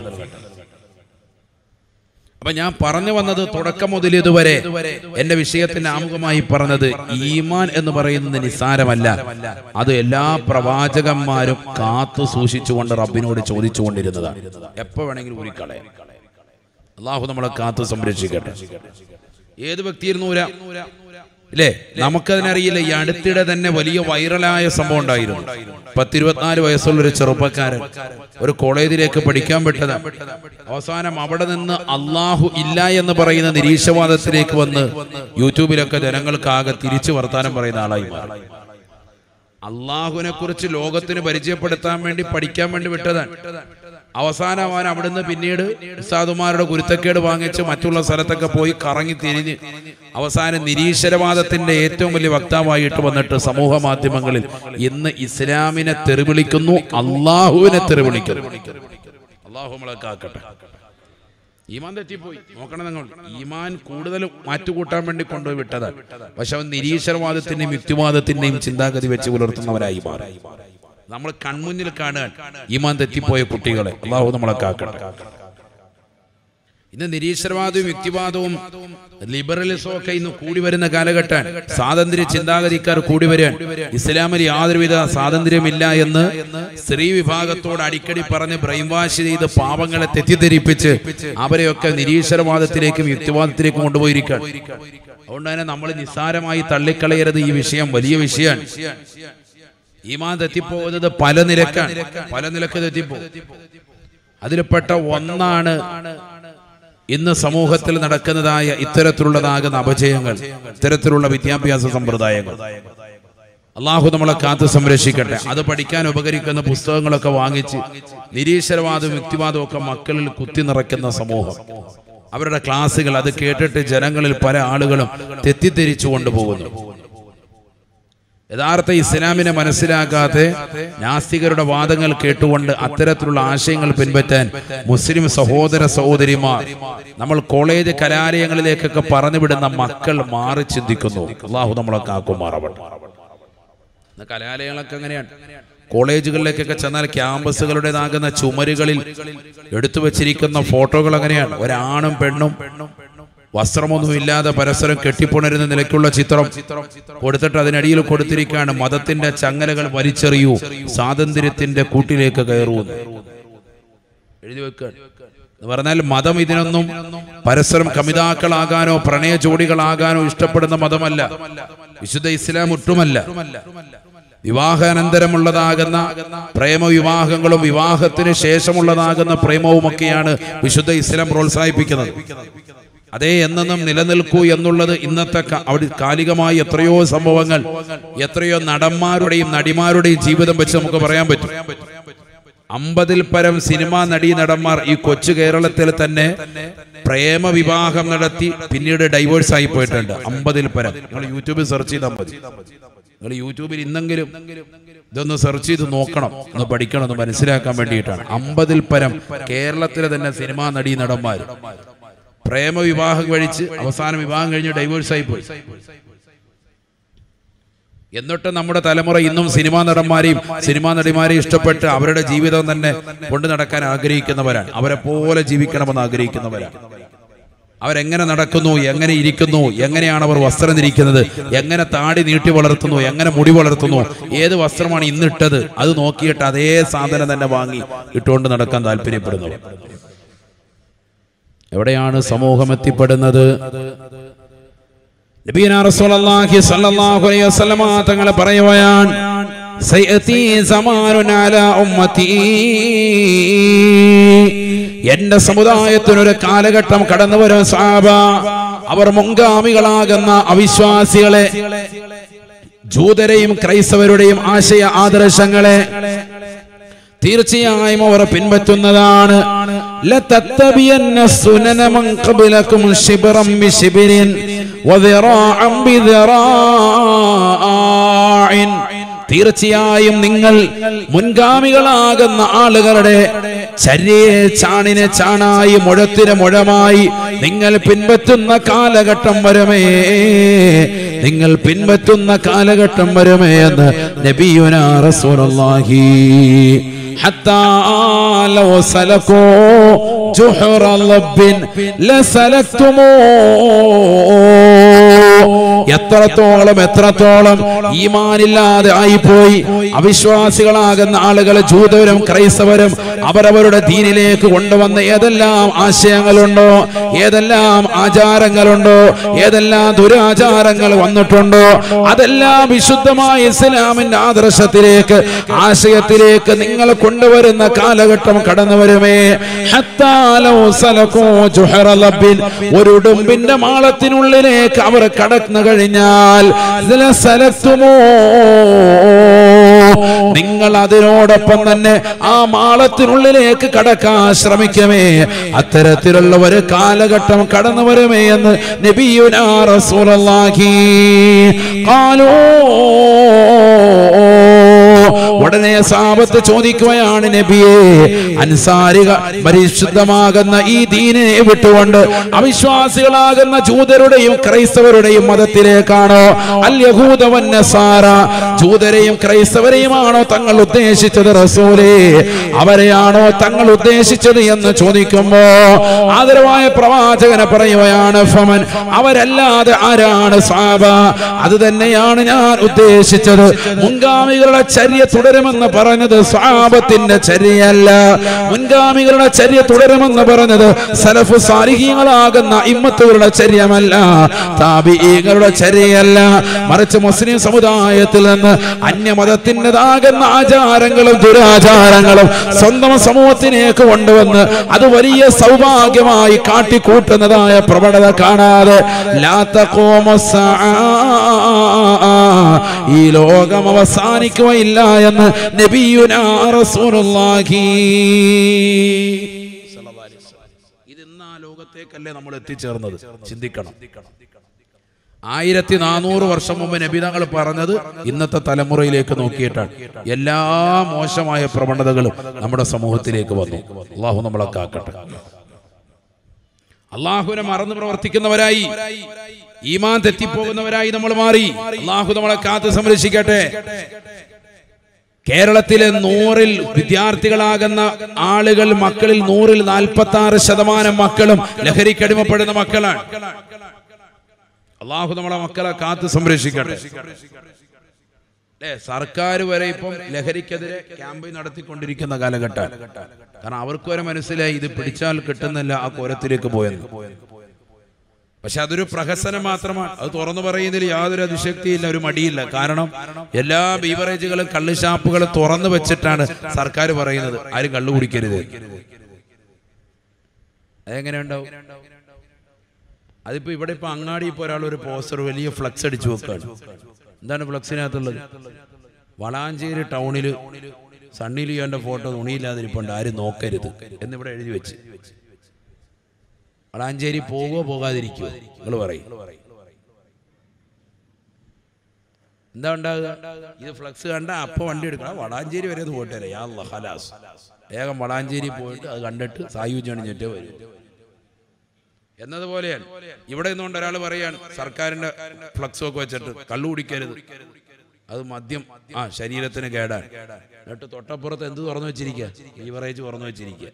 അപ്പൊ ഞാൻ പറഞ്ഞു വന്നത് തുടക്കം മുതൽ ഇതുവരെ എന്റെ വിഷയത്തിന്റെ ആമുഖമായി പറഞ്ഞത് ഈമാൻ എന്ന് പറയുന്നത് നിസ്സാരമല്ല അത് എല്ലാ പ്രവാചകന്മാരും കാത്തു സൂക്ഷിച്ചുകൊണ്ട് റബ്ബിനോട് ചോദിച്ചുകൊണ്ടിരുന്നതാണ് എപ്പോ വേണമെങ്കിലും ഊരിക്കളയാം അള്ളാഹു നമ്മളെ കാത്തു സംരക്ഷിക്കട്ടെ ഏത് വ്യക്തിയിരുന്നു ഊരാ ഇല്ലേ നമുക്കതിനറിയില്ല ഈ അടുത്തിടെ തന്നെ വലിയ വൈറലായ സംഭവം ഉണ്ടായിരുന്നു പത്തിരുപത്തിനാല് വയസ്സുള്ള ഒരു ചെറുപ്പക്കാരൻ ഒരു കോളേജിലേക്ക് പഠിക്കാൻ വിട്ടതാണ് അവസാനം അവിടെ നിന്ന് അള്ളാഹു ഇല്ല എന്ന് പറയുന്ന നിരീക്ഷവാദത്തിലേക്ക് വന്ന് യൂട്യൂബിലൊക്കെ ജനങ്ങൾക്കാകെ തിരിച്ചു വർത്താനം പറയുന്ന ആളായി മാറി അള്ളാഹുവിനെ കുറിച്ച് ലോകത്തിന് പരിചയപ്പെടുത്താൻ വേണ്ടി പഠിക്കാൻ വേണ്ടി വിട്ടതാണ് അവസാനം അവൻ അവിടുന്ന് പിന്നീട് ഉസ്താദുമാരുടെ കുരുത്തക്കേട് വാങ്ങിച്ച് മറ്റുള്ള സ്ഥലത്തൊക്കെ പോയി കറങ്ങി തിരിഞ്ഞ് അവസാനം നിരീശ്വരവാദത്തിന്റെ ഏറ്റവും വലിയ വക്താവായിട്ട് വന്നിട്ട് സമൂഹ മാധ്യമങ്ങളിൽ ഇന്ന് ഇസ്ലാമിനെ തെറിവിളിക്കുന്നു അള്ളാഹുവിനെ തെറിവിളിക്കുന്നു അള്ളാഹു നമ്മളെ കാക്കട്ടെ ഈമാൻ തെറ്റിപ്പോയി നോക്കണം നിങ്ങൾ ഈമാൻ കൂടുതൽ മാറ്റുകൂട്ടാൻ വേണ്ടി കൊണ്ടുപോയി വിട്ടതാണ് പക്ഷെ അവൻ നിരീശ്വരവാദത്തിന്റെയും യുക്തിവാദത്തിന്റെയും ചിന്താഗതി വെച്ച് പുലർത്തുന്നവരായി മാറി നമ്മൾ കൺമുന്നിൽ കാണാൻ ഈമാൻ തെറ്റിപ്പോയ കുട്ടികളെ അള്ളാഹു നമ്മളെ കാക്കട്ടെ ഇന്ന് നിരീശ്വരവാദവും യുക്തിവാദവും ലിബറലിസവും ഒക്കെ ഇന്ന് കൂടി വരുന്ന കാലഘട്ടം സ്വാതന്ത്ര്യ ചിന്താഗതിക്കാർ കൂടി വരാൻ ഇസ്ലാമിൽ യാതൊരുവിധ സ്വാതന്ത്ര്യമില്ല എന്ന് സ്ത്രീ വിഭാഗത്തോട് അടിക്കടി പറഞ്ഞ് ബ്രെയിൻ വാഷ് ചെയ്ത് പാവങ്ങളെ തെറ്റിദ്ധരിപ്പിച്ച് അവരെയൊക്കെ നിരീശ്വരവാദത്തിലേക്കും യുക്തിവാദത്തിലേക്കും കൊണ്ടുപോയിരിക്കുകയാണ് അതുകൊണ്ട് തന്നെ നമ്മൾ നിസ്സാരമായി തള്ളിക്കളയരുത് ഈ വിഷയം വലിയ വിഷയമാണ് ഈമാൻ തെറ്റിപ്പോകുന്നത് പല നിരക്കാണ് പല നിലക്ക് തെറ്റിപ്പോകും അതിൽപ്പെട്ട ഒന്നാണ് ഇന്ന് സമൂഹത്തിൽ നടക്കുന്നതായ ഇത്തരത്തിലുള്ളതാകുന്ന അപജയങ്ങൾ ഇത്തരത്തിലുള്ള വിദ്യാഭ്യാസ സമ്പ്രദായങ്ങൾ അള്ളാഹു നമ്മളെ കാത്തു സംരക്ഷിക്കട്ടെ അത് പഠിക്കാൻ ഉപകരിക്കുന്ന പുസ്തകങ്ങളൊക്കെ വാങ്ങിച്ച് നിരീശ്വരവാദവും യുക്തിവാദവും ഒക്കെ മക്കളിൽ കുത്തി നിറയ്ക്കുന്ന സമൂഹം അവരുടെ ക്ലാസ്സുകൾ അത് കേട്ടിട്ട് ജനങ്ങളിൽ പല ആളുകളും തെറ്റിദ്ധരിച്ചു കൊണ്ടുപോകുന്നു യഥാർത്ഥ ഇസ്ലാമിനെ മനസ്സിലാക്കാതെ നാസ്തികരുടെ വാദങ്ങൾ കേട്ടുകൊണ്ട് അത്തരത്തിലുള്ള ആശയങ്ങൾ പിൻപറ്റാൻ മുസ്ലിം സഹോദര സഹോദരിമാർ നമ്മൾ കോളേജ് കലാലയങ്ങളിലേക്കൊക്കെ പറഞ്ഞു വിടുന്ന മക്കൾ മാറി ചിന്തിക്കുന്നു അള്ളാഹു നമ്മളെ കാക്കുമാറവട്ടെ ഇന്ന് കലാലയങ്ങളൊക്കെ അങ്ങനെയാണ് കോളേജുകളിലേക്കൊക്കെ ചെന്നാൽ ക്യാമ്പസുകളുടേതാകുന്ന ചുമരുകളിൽ എടുത്തു വച്ചിരിക്കുന്ന ഫോട്ടോകൾ അങ്ങനെയാണ് ഒരാണും പെണ്ണും വസ്ത്രമൊന്നുമില്ലാതെ പരസ്പരം കെട്ടിപ്പുണരുന്ന നിലയ്ക്കുള്ള ചിത്രം കൊടുത്തിട്ട് അതിനടിയിൽ കൊടുത്തിരിക്കുകയാണ് മതത്തിന്റെ ചങ്ങലകൾ വലിച്ചെറിയൂ സ്വാതന്ത്ര്യത്തിന്റെ കൂട്ടിലേക്ക് കയറൂ എന്ന്. എഴുതി വെക്കുകയാണ് എന്ന് പറഞ്ഞാൽ മതം ഇതിനൊന്നും പരസ്പരം കമിതാക്കളാകാനോ പ്രണയ ജോഡികളാകാനോ ഇഷ്ടപ്പെടുന്ന മതമല്ല വിശുദ്ധ ഇസ്ലാം ഒട്ടുമല്ല വിവാഹാനന്തരമുള്ളതാകുന്ന പ്രേമവിവാഹങ്ങളും വിവാഹത്തിന് ശേഷമുള്ളതാകുന്ന പ്രേമവുമൊക്കെയാണ് വിശുദ്ധ ഇസ്ലാം പ്രോത്സാഹിപ്പിക്കുന്നത് അതേ എന്നെന്നും നിലനിൽക്കൂ എന്നുള്ളത് ഇന്നത്തെ ക- അവിടെ കാലികമായ എത്രയോ സംഭവങ്ങൾ എത്രയോ നടന്മാരുടെയും നടിമാരുടെയും ജീവിതം വെച്ച് നമുക്ക് പറയാൻ പറ്റും അമ്പതിൽ പരം സിനിമാ നടീ നടന്മാർ ഈ കൊച്ചു കേരളത്തിൽ തന്നെ പ്രേമ വിവാഹം നടത്തി പിന്നീട് ഡൈവേഴ്സ് ആയി പോയിട്ടുണ്ട് അമ്പതിൽ പരം നിങ്ങൾ യൂട്യൂബിൽ സെർച്ച് ചെയ്താൽ മതി നിങ്ങൾ യൂട്യൂബിൽ ഇന്നെങ്കിലും ഇതൊന്ന് സെർച്ച് ചെയ്ത് നോക്കണം ഒന്ന് പഠിക്കണം ഒന്ന് മനസ്സിലാക്കാൻ വേണ്ടിയിട്ടാണ് അമ്പതിൽ പരം കേരളത്തിലെ തന്നെ സിനിമാ നടീ നടന്മാർ പ്രേമ വിവാഹം കഴിച്ച് അവസാനം വിവാഹം കഴിഞ്ഞ് ഡൈവേഴ്സ് ആയി പോയി എന്നിട്ട് നമ്മുടെ തലമുറ ഇന്നും സിനിമാ നടന്മാരെയും സിനിമാ നടിമാരെയും ഇഷ്ടപ്പെട്ട് അവരുടെ ജീവിതം തന്നെ കൊണ്ടു നടക്കാൻ ആഗ്രഹിക്കുന്നവരാണ് അവരെ പോലെ ജീവിക്കണമെന്ന് ആഗ്രഹിക്കുന്നവരാണ് അവരെങ്ങനെ നടക്കുന്നു എങ്ങനെ ഇരിക്കുന്നു എങ്ങനെയാണ് അവർ വസ്ത്രം ധരിക്കുന്നത് എങ്ങനെ താടി നീട്ടി വളർത്തുന്നു എങ്ങനെ മുടി വളർത്തുന്നു ഏത് വസ്ത്രമാണ് ഇന്നിട്ടത് അത് നോക്കിയിട്ട് അതേ സാധനം തന്നെ വാങ്ങി ഇട്ടുകൊണ്ട് നടക്കാൻ താല്പര്യപ്പെടുന്നു എവിടെയാണ് സമൂഹം എത്തിപ്പെടുന്നത് നബീന റസൂലുള്ളാഹി സ്വല്ലല്ലാഹു അലൈഹി വസല്ലമ തങ്ങൾ പറയുകയാണ് സയതി സമാനുൻ അലാ ഉമ്മതി എന്റെ സമുദായത്തിനൊരു കാലഘട്ടം കടന്നു വരും സാബ അവർ മുൻഗാമികളാകുന്ന അവിശ്വാസികളെ ജൂതരെയും ക്രൈസ്തവരുടെയും ആശയ ആദർശങ്ങളെ തീർച്ചയായും അവർ പിൻപറ്റുന്നതാണ് ലതത്തബിയന്ന സുനന മൻ ഖബലകും ശിബ്റൻ ബിശിബ്രിൻ വദിറാഅൻ ബിദിറാഇൻ തീർച്ചയായും നിങ്ങൾ മുൻഗാമികളാകുന്ന ആളുകളുടെ ചര്യയെ ചാണിനെ ചാണായി മുഴത്തിന് മുഴമായി നിങ്ങൾ പിൻപറ്റുന്ന കാലഘട്ടം വരുമേ നിങ്ങൾ പിൻപറ്റുന്ന കാലഘട്ടം വരുമേ എന്ന് നബിയുന റസൂലുള്ളാഹി حتى لو سلكوا جحر لب لسلكتموه എത്രത്തോളം എത്രത്തോളം ഈമാനില്ലാതെ ആയിപ്പോയി അവിശ്വാസികളാകുന്ന ആളുകൾ ജൂതവരും ക്രൈസ്തവരും അവരവരുടെ ദീനിലേക്ക് കൊണ്ടുവന്ന ഏതെല്ലാം ആശയങ്ങളുണ്ടോ ഏതെല്ലാം ആചാരങ്ങളുണ്ടോ ഏതെല്ലാം ദുരാചാരങ്ങൾ വന്നിട്ടുണ്ടോ അതെല്ലാം വിശുദ്ധമായ ഇസ്ലാമിന്റെ ആദർശത്തിലേക്ക് ആശയത്തിലേക്ക് നിങ്ങൾ കൊണ്ടുവരുന്ന കാലഘട്ടം കടന്നു വരുമേ ഹത്താ ലൗ സലകൂ ജുഹറ ലബ്ബിൻ. ഒരു ഉടുമ്പിന്റെ മാളത്തിനുള്ളിലേക്ക് അവർ കടന്നു കഴിഞ്ഞാൽ ലസലക്തുമോ. നിങ്ങൾ അതിനോടൊപ്പം തന്നെ ആ മാളത്തിനുള്ളിലേക്ക് കടക്കാൻ ശ്രമിക്കുമേ അത്തരത്തിലുള്ള ഒരു കാലഘട്ടം കടന്നു വരുമേ എന്ന് നബിയുനാ റസൂലുള്ളാഹി ഖാലൂ ഉടനെ സാപത്ത് ചോദിക്കുകയാണ് നബിയെ അൻസാരിക പരിശുദ്ധമാകുന്ന ഈ ദീനിനെ വിട്ടുകൊണ്ട് അവിശ്വാസികളാകുന്ന ജൂതരുടെയും ക്രൈസ്തവരുടെയും മതത്തിലേക്കാണോ അൽ യഹൂദവൻ നസാറ ജൂതരെയും ക്രൈസ്തവരെയുമാണോ തങ്ങൾ ഉദ്ദേശിച്ചത് റസൂലേ അവരെയാണോ തങ്ങൾ ഉദ്ദേശിച്ചത് എന്ന് ചോദിക്കുമ്പോ ആദരവായ പ്രവാചകനെ പറയുകയാണ് ഫമൻ അവരല്ലാതെ ആരാണ് സാബ അത് തന്നെയാണ് ഞാൻ ഉദ്ദേശിച്ചത് മുൻഗാമികളുടെ ചര്യ തുടരുമെന്ന് പറഞ്ഞത് സ്വാപത്തിന്റെ ചര്യയല്ല മുൻഗാമികളുടെ ചര്യ തുടരുമെന്ന് പറഞ്ഞത് സലഫ് സാരിഹീങ്ങളാകുന്ന ഇമ്മത്തുകളുടെ ചര്യമല്ല താപികളുടെ ചര്യയല്ല മറിച്ച് മുസ്ലിം സമുദായത്തിൽ നിന്ന് അന്യമതത്തിൻ്റെതാകുന്ന ആചാരങ്ങളും ദുരാചാരങ്ങളും സ്വന്തം സമൂഹത്തിലേക്ക് കൊണ്ടുവന്ന് അത് വലിയ സൗഭാഗ്യമായി കാട്ടിക്കൂട്ടുന്നതായ പ്രവണത കാണാതെ ലാത്തക്കോമസാ ഈ ലോകം അവസാനിക്കുകയില്ല എന്ന് നബിയുനാ റസൂലുള്ളാഹി ഇത് ഇന്ന് ആ ലോകത്തേക്കല്ലേ നമ്മൾ എത്തിച്ചേർന്നത് ചിന്തിക്കണം ആയിരത്തി നാനൂറ് വർഷം മുമ്പ് നബിതങ്ങൾ പറഞ്ഞത് ഇന്നത്തെ തലമുറയിലേക്ക് നോക്കിയിട്ടാണ് എല്ലാ മോശമായ പ്രവണതകളും നമ്മുടെ സമൂഹത്തിലേക്ക് വന്നു അള്ളാഹു നമ്മളെ കാക്കട്ടെ അള്ളാഹുവിനെ മറന്ന് പ്രവർത്തിക്കുന്നവരായി ഈമാൻ തെറ്റിപ്പോകുന്നവരായി നമ്മൾ മാറി അള്ളാഹു നമ്മളെ കാത്ത് സംരക്ഷിക്കട്ടെ കേരളത്തിലെ നൂറിൽ വിദ്യാർത്ഥികളാകുന്ന ആളുകൾ മക്കളിൽ നൂറിൽ നാൽപ്പത്തി ആറ് ശതമാനം മക്കളും ലഹരിക്കടിമപ്പെടുന്ന മക്കളാണ് അള്ളാഹു നമ്മളെ മക്കളെ കാത്ത് സംരക്ഷിക്കട്ടെ അല്ലേ സർക്കാർ വരെ ഇപ്പം ലഹരിക്കെതിരെ ക്യാമ്പ് നടത്തിക്കൊണ്ടിരിക്കുന്ന കാലഘട്ടം കാരണം അവർക്ക് വരെ മനസ്സിലായി ഇത് പിടിച്ചാൽ കിട്ടുന്നില്ല ആ കോരത്തിലേക്ക് പോയെന്ന് പക്ഷെ അതൊരു പ്രഹസനം മാത്രമാണ് അത് തുറന്നു പറയുന്നതിൽ യാതൊരു അതിശക്തിയില്ല ഒരു മടിയില്ല കാരണം എല്ലാ ബീവറേജുകളും കള്ള് ഷാപ്പുകളും തുറന്നു വെച്ചിട്ടാണ് സർക്കാർ പറയുന്നത് ആരും കള്ളു കുടിക്കരുത് അതെങ്ങനെ ഉണ്ടാവും അതിപ്പോ ഇവിടെ ഇപ്പൊ അങ്ങാടി ഇപ്പൊ ഒരാൾ ഒരു പോസ്റ്റർ വലിയ ഫ്ലക്സ് അടിച്ചു വെക്കാണ് എന്താണ് ഫ്ലക്സിനകത്തുള്ളത് വളാഞ്ചേരി ടൗണിൽ സണ്ണി ലിയോന്റെ ഫോട്ടോ തുണിയില്ലാതിരിപ്പുണ്ട് ആരും നോക്കരുത് എന്നിവിടെ എഴുതി വെച്ച് വളാഞ്ചേരി പോകോ പോകാതിരിക്കുവോ നിങ്ങൾ പറയും എന്താ ഉണ്ടാകുക ഇത് ഫ്ലക്സ് കണ്ട അപ്പൊ വണ്ടി എടുക്കണം വളാഞ്ചേരി വരെ ഒന്ന് പോട്ടെ യാ അല്ലാ, ഹലാസ് വേഗം വളാഞ്ചേരി പോയിട്ട് അത് കണ്ടിട്ട് സായുജ് അണിഞ്ഞിട്ട് വരും എന്നതുപോലെയാണ് ഇവിടെ നിന്നുകൊണ്ട് ഒരാൾ പറയാൻ സർക്കാരിന്റെ ഫ്ലക്സ് ഒക്കെ വെച്ചിട്ട് കള്ളു കുടിക്കരുത് അത് മദ്യം ആ ശരീരത്തിന് കേടാൻ എന്നിട്ട് തൊട്ടപ്പുറത്ത് എന്ത് തുറന്നു വെച്ചിരിക്കുക ലീവറേജ് തുറന്നു വെച്ചിരിക്കുക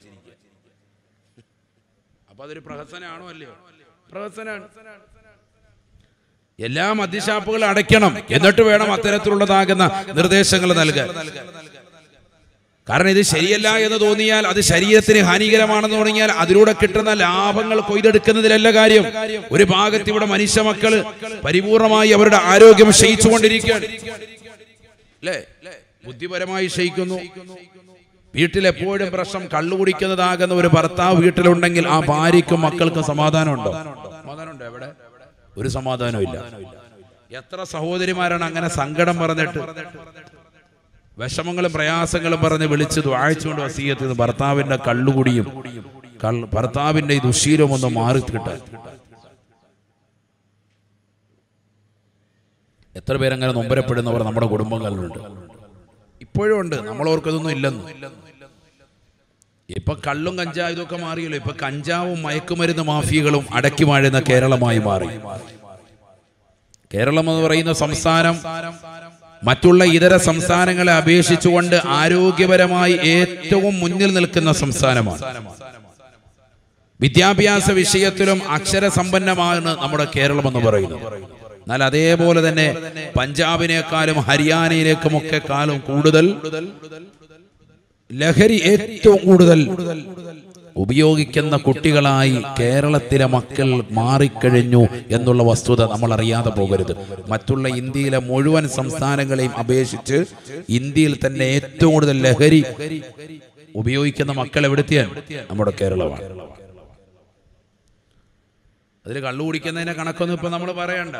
അപ്പൊ അതൊരു പ്രഹസനാണോ അല്ലയോ പ്രഹസനാണ് എല്ലാ മദ്യഷാപ്പുകളും അടയ്ക്കണം എന്നിട്ട് വേണം അത്തരത്തിലുള്ളതാകുന്ന നിർദ്ദേശങ്ങൾ നൽകാൻ കാരണം ഇത് ശരിയല്ല എന്ന് തോന്നിയാൽ അത് ശരീരത്തിന് ഹാനികരമാണെന്ന് തുടങ്ങിയാൽ അതിലൂടെ കിട്ടുന്ന ലാഭങ്ങൾ കൊയ്തെടുക്കുന്നതിലല്ല കാര്യം ഒരു ഭാഗത്ത് ഇവിടെ മനുഷ്യ മക്കള് പരിപൂർണമായി അവരുടെ ആരോഗ്യം ക്ഷയിച്ചുകൊണ്ടിരിക്കുകയാണ് അല്ലേ ബുദ്ധിപരമായി ക്ഷയിക്കുന്നു വീട്ടിൽ എപ്പോഴും പ്രശ്നം കള്ളു കുടിക്കുന്നതാകുന്ന ഒരു ഭർത്താവ് വീട്ടിലുണ്ടെങ്കിൽ ആ ഭാര്യയ്ക്കും മക്കൾക്കും സമാധാനമുണ്ടോ സമാധാനമുണ്ടോ എവിടെ ഒരു സമാധാനവും ഇല്ല എത്ര സഹോദരിമാരാണ് അങ്ങനെ സങ്കടം പറഞ്ഞിട്ട് വിഷമങ്ങളും പ്രയാസങ്ങളും പറഞ്ഞ് വിളിച്ച് വായിച്ചുകൊണ്ട് വസീയത്ത് ഭർത്താവിന്റെ കള്ളുകുടിയും കള്ള് ഭർത്താവിന്റെ ഈ ദുശീലം ഒന്ന് മാറി കിട്ടാൻ എത്ര പേരങ്ങനെ നൊമ്പരപ്പെടുന്നവർ നമ്മുടെ കുടുംബങ്ങളിലുണ്ട് ഇപ്പോഴും ഉണ്ട് നമ്മളോർക്കതൊന്നും ഇല്ലെന്ന് ഇപ്പൊ കള്ളും കഞ്ചാവും ഇതൊക്കെ മാറിയല്ലോ ഇപ്പൊ കഞ്ചാവും മയക്കുമരുന്ന് മാഫിയകളും അടക്കി വാഴുന്ന കേരളമായി മാറി കേരളം എന്ന് പറയുന്ന സംസ്ഥാനം മറ്റുള്ള ഇതര സംസ്ഥാനങ്ങളെ അപേക്ഷിച്ചുകൊണ്ട് ആരോഗ്യപരമായി ഏറ്റവും മുന്നിൽ നിൽക്കുന്ന സംസ്ഥാനമാണ് വിദ്യാഭ്യാസ വിഷയത്തിലും അക്ഷരസമ്പന്നമാണ് നമ്മുടെ കേരളം എന്ന് പറയുന്നത് എന്നാൽ അതേപോലെ തന്നെ പഞ്ചാബിനേക്കാളും ഹരിയാനയിലേക്കും ഒക്കെ കാലം കൂടുതൽ ലഹരി ഏറ്റവും കൂടുതൽ ഉപയോഗിക്കുന്ന കുട്ടികളായി കേരളത്തിലെ മക്കൾ മാറിക്കഴിഞ്ഞു എന്നുള്ള വസ്തുത നമ്മൾ അറിയാതെ പോകരുത് മറ്റുള്ള ഇന്ത്യയിലെ മുഴുവൻ സംസ്ഥാനങ്ങളെയും അപേക്ഷിച്ച് ഇന്ത്യയിൽ തന്നെ ഏറ്റവും കൂടുതൽ ലഹരി ഉപയോഗിക്കുന്ന മക്കൾ എവിടെത്തിയാണ് നമ്മുടെ കേരളമാണ് അതിൽ കള്ളു കുടിക്കുന്നതിന്റെ കണക്കൊന്നും ഇപ്പൊ നമ്മൾ പറയണ്ട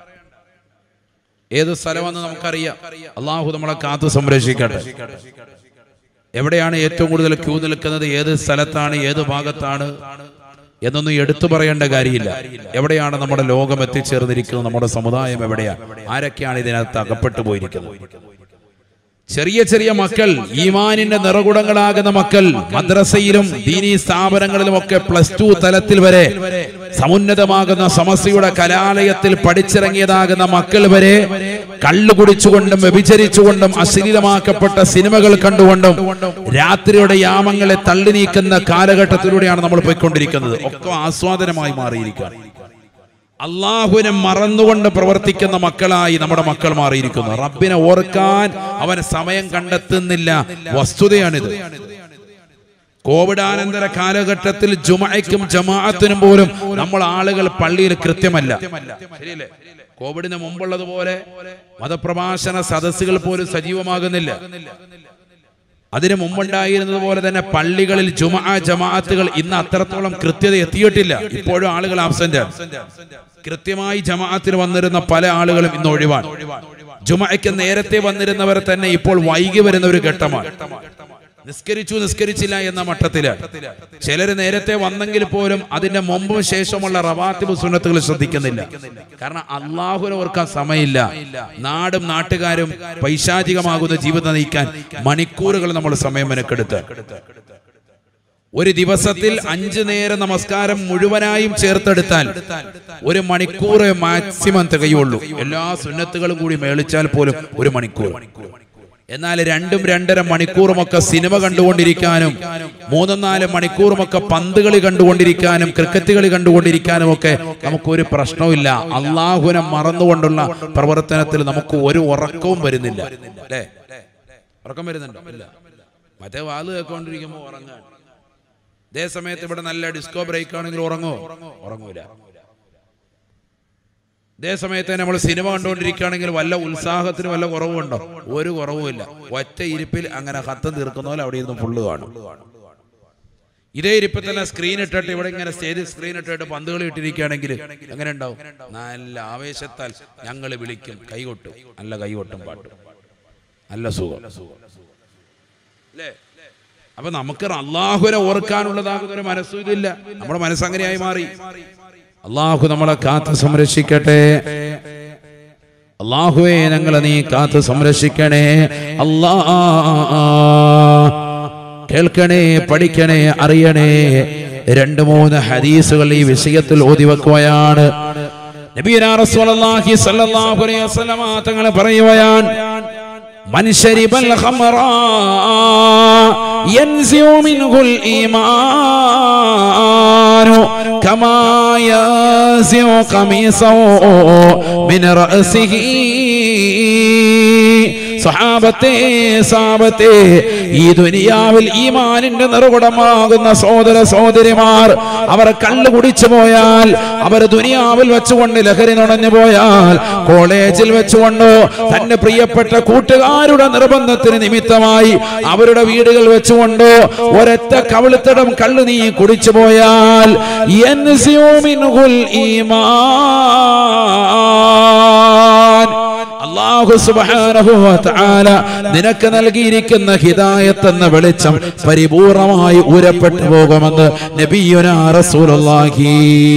ഏത് സ്ഥലമെന്ന് നമുക്കറിയാം അള്ളാഹു നമ്മളെ കാത്തു സംരക്ഷിക്കട്ടെ എവിടെയാണ് ഏറ്റവും കൂടുതൽ ക്യൂ നിൽക്കുന്നത് ഏത് സ്ഥലത്താണ് ഏത് ഭാഗത്താണ് എന്നൊന്നും എടുത്തു പറയേണ്ട കാര്യമില്ല എവിടെയാണ് നമ്മുടെ ലോകം എത്തിച്ചേർന്നിരിക്കുന്നത് നമ്മുടെ സമുദായം എവിടെയാണ് ആരൊക്കെയാണ് ഇതിനകത്ത് അകപ്പെട്ടു പോയിരിക്കുന്നത് ചെറിയ ചെറിയ മക്കൾ ഈമാനിന്റെ നിറകുടങ്ങളാകുന്ന മക്കൾ മദ്രസയിലും ദീനീ സ്ഥാപനങ്ങളിലും ഒക്കെ പ്ലസ് ടു തലത്തിൽ വരെ സമുന്നതമാകുന്ന സമസ്യയുടെ കലാലയത്തിൽ പഠിച്ചിറങ്ങിയതാകുന്ന മക്കൾ വരെ കള്ളു കുടിച്ചുകൊണ്ടും വ്യഭിചരിച്ചുകൊണ്ടും അശ്ലീലമാക്കപ്പെട്ട സിനിമകൾ കണ്ടുകൊണ്ടും രാത്രിയുടെ യാമങ്ങളെ തള്ളി നീക്കുന്ന കാലഘട്ടത്തിലൂടെയാണ് നമ്മൾ പോയിക്കൊണ്ടിരിക്കുന്നത് ഒക്കെ ആസ്വാദനമായി മാറിയിരിക്കുകയാണ് അള്ളാഹുവിനെ മറന്നുകൊണ്ട് പ്രവർത്തിക്കുന്ന മക്കളായി നമ്മുടെ മക്കൾ മാറിയിരിക്കുന്നു റബ്ബിനെ ഓർക്കാൻ അവൻ സമയം കണ്ടെത്തുന്നില്ല വസ്തുതയാണിത് കോവിഡാനന്തര കാലഘട്ടത്തിൽ ജുമയ്ക്കും ജമാഅത്തിനും പോലും നമ്മൾ ആളുകൾ പള്ളിയിൽ കൃത്യമല്ല ശരിയല്ലേ കോവിഡിന് മുമ്പുള്ളതുപോലെ മതപ്രഭാഷണ സദസ്സുകൾ പോലും സജീവമാകുന്നില്ല അതിനു മുമ്പുണ്ടായിരുന്നത് പോലെ തന്നെ പള്ളികളിൽ ജുമാ ജമാഅത്തുകൾ ഇന്ന് അത്രത്തോളം കൃത്യത എത്തിയിട്ടില്ല ഇപ്പോഴും ആളുകൾ ആബ്സെന്റ് കൃത്യമായി ജമാഅത്തിന് വന്നിരുന്ന പല ആളുകളും ഇന്ന് ഒഴിവാണ് ജുമയ്ക്ക് നേരത്തെ വന്നിരുന്നവർ തന്നെ ഇപ്പോൾ വൈകി വരുന്ന ഒരു ഘട്ടമാണ് നിസ്കരിച്ചു നിസ്കരിച്ചില്ല എന്ന മട്ടത്തില് ചിലര് നേരത്തെ വന്നെങ്കിൽ പോലും അതിന്റെ മുമ്പും ശേഷമുള്ള റവാത്തിബ് സുന്നത്തുകൾ ശ്രദ്ധിക്കുന്നില്ല കാരണം അള്ളാഹുവിനെ ഓർക്കാൻ സമയമില്ല നാടും നാട്ടുകാരും പൈശാചികമാകുന്ന ജീവിതം നയിക്കാൻ മണിക്കൂറുകൾ നമ്മൾ സമയം മെനക്കെടുത്ത് ഒരു ദിവസത്തിൽ അഞ്ചു നേരം നമസ്കാരം മുഴുവനായും ചേർത്തെടുത്താൽ ഒരു മണിക്കൂർ മാക്സിമം തികയുള്ളൂ എല്ലാ സുന്നത്തുകളും കൂടി മേളിച്ചാൽ പോലും ഒരു മണിക്കൂർ എന്നാൽ രണ്ടും രണ്ടര മണിക്കൂറുമൊക്കെ സിനിമ കണ്ടുകൊണ്ടിരിക്കാനും മൂന്നും നാല് മണിക്കൂറുമൊക്കെ പന്ത് കളി കണ്ടുകൊണ്ടിരിക്കാനും ക്രിക്കറ്റ് കളി കണ്ടുകൊണ്ടിരിക്കാനും ഒക്കെ നമുക്കൊരു പ്രശ്നവുമില്ല അള്ളാഹുവിനെ മറന്നുകൊണ്ടുള്ള പ്രവർത്തനത്തിൽ നമുക്ക് ഒരു ഉറക്കവും വരുന്നില്ല അല്ലേ ഉറക്കം വരുന്നുണ്ടോ ഇല്ല മറ്റേ വാല് കേൾക്കൊണ്ടിരിക്കുമ്പോൾ ഉറങ്ങാൻ അതേ സമയത്ത് ഇവിടെ നല്ല ഡിസ്കോ ബ്രേക്ക് ആണെങ്കിൽ ഉറങ്ങോ ഉറങ്ങൂല അതേ സമയത്ത് നമ്മൾ സിനിമ കണ്ടുകൊണ്ടിരിക്കുകയാണെങ്കിൽ വല്ല ഉത്സാഹത്തിന് വല്ല കുറവുണ്ടോ ഒരു കുറവുമില്ല ഒറ്റ ഇരിപ്പിൽ അങ്ങനെ ഹത്തം തീർക്കുന്ന പോലെ അവിടെ ഇരുന്ന് ഫുള്ള് കാണും ഇതേ ഇരിപ്പിൽ തന്നെ സ്ക്രീൻ ഇട്ടിട്ട് ഇവിടെ ഇങ്ങനെ സ്റ്റേജ് സ്ക്രീൻ ഇട്ടിട്ട് പന്തുകൾ ഇട്ടിരിക്കുകയാണെങ്കിൽ എങ്ങനെ ഉണ്ടാവും നല്ല ആവേശത്താൽ ഞങ്ങൾ വിളിക്കും കൈകൊട്ടും നല്ല കൈകൊട്ടും പാട്ടും നല്ല സുഖം അല്ലേ അപ്പൊ നമുക്ക് അള്ളാഹുവിനെ ഓർക്കാനുള്ളതാകുന്ന ഒരു മനസ്സും ഇതില്ല നമ്മുടെ മനസ്സങ്ങനെയായി മാറി അള്ളാഹു നമ്മളെ കാത്ത് സംരക്ഷിക്കട്ടെ അള്ളാഹുവെ ഞങ്ങളെ നീ കാത്ത് സംരക്ഷിക്കണേ അല്ലാ കേൾക്കണേ പഠിക്കണേ അറിയണേ രണ്ട് മൂന്ന് ഹദീസുകൾ ഈ വിഷയത്തിൽ ഓതി വെക്കുകയാണ് നബിയുനാ റസൂലുള്ളാഹി സ്വല്ലല്ലാഹു അലൈഹി വസല്ലമ തങ്ങൾ പറയുകയാണ് من شرب الخمر ينزع منه الإيمان كما ينزع قميصه من رأسه സഹാബത്തെ സാബത്തെ ഈ ദുനിയാവിൽ ഈമാനിന്റെ നിറകുടമാകുന്ന സോദര സോദരിമാർ അവർ കള്ളു കുടിച്ചു പോയാൽ അവർ ദുനിയാവിൽ വെച്ചുകൊണ്ട് ലഹരി നുണഞ്ഞു പോയാൽ കോളേജിൽ വെച്ചുകൊണ്ടോ തന്റെ പ്രിയപ്പെട്ട കൂട്ടുകാരുടെ നിർബന്ധത്തിന് നിമിത്തമായി അവരുടെ വീടുകൾ വെച്ചുകൊണ്ടോ ഒരൊറ്റ കവിളിത്തടം കള്ളു നീ കുടിച്ചു പോയാൽ യൻസിയുമിൻഹുൽ ഈമാൻ അള്ളാഹു സുബ്ഹാനഹു വ തആല നിനക്ക് നൽകിയിരിക്കുന്ന ഹിദായത്ത് എന്ന വെളിച്ചം പരിപൂർണമായി ഊരപ്പെട്ടു പോകുമെന്ന് നബിയുനാ റസൂലുള്ളാഹി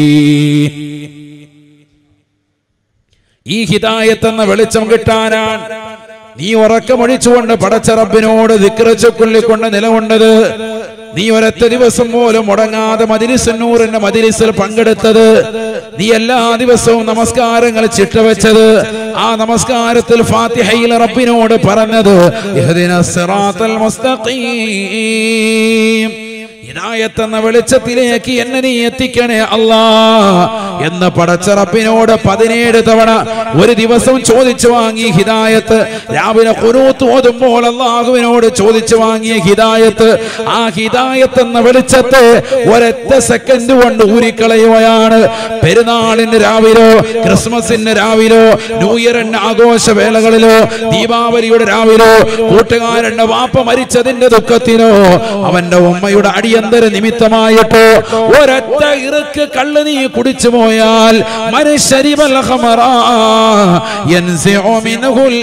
ഈ ഹിദായത്ത് എന്ന വെളിച്ചം കിട്ടാനാണ് നീ ഉറക്കമൊഴിച്ചുകൊണ്ട് പടച്ച റബ്ബിനോട് ദിക്റച്ചൊക്കൊള്ളിക്കൊണ്ട് നിലകൊണ്ടത് നീ ഒരൊറ്റ ദിവസം പോലും മുടങ്ങാതെ മദിരിസന്നൂറിന്റെ മദിരിസിൽ പങ്കെടുത്തത് നീ എല്ലാ ദിവസവും നമസ്കാരങ്ങൾ ചിട്ടവെച്ചത് ആ നമസ്കാരത്തിൽ ഫാത്തിഹയിൽ റബ്ബിനോട് പറഞ്ഞത് ഇഹ്ദിന സിറാത്തൽ മുസ്തഖീം ഹിദായത്ത് എന്ന വെളിച്ചത്തിലേക്ക് എന്നെ നീ എത്തിക്കണേ അല്ലാ എന്ന് പടച്ചറപ്പിനോട് പതിനേഴ് തവണ ഒരു ദിവസം ചോദിച്ചു വാങ്ങി ഹിദായത്ത് രാവിലെ കുനൂത്ത് ഓതുമ്പോൾ അള്ളാഹുവിനോട് ചോദിച്ചു വാങ്ങിയ ഹിദായത്ത് ആ ഹിദായത്ത് എന്ന വെളിച്ചത്തെ ഒരൊറ്റ സെക്കൻഡ് കൊണ്ട് ഊരിക്കളയുകയാണ് പെരുന്നാളിന് രാവിലോ ക്രിസ്മസിന് രാവിലോ ന്യൂ ഇയറിന്റെ ആഘോഷ വേളകളിലോ ദീപാവലിയുടെ രാവിലോ കൂട്ടുകാരന്റെ വാപ്പ മരിച്ചതിന്റെ ദുഃഖത്തിനോ അവന്റെ ഉമ്മയുടെ അടിയന്തര നിമിത്തമായിട്ടോ ഒരൊറ്റ ഇറുക്ക് കള്ള് നീ കുടിച്ചു പോയാൽ മനുഷ്യരിവൽ ഖമറ യൻസിഉ മിൻഹുൽ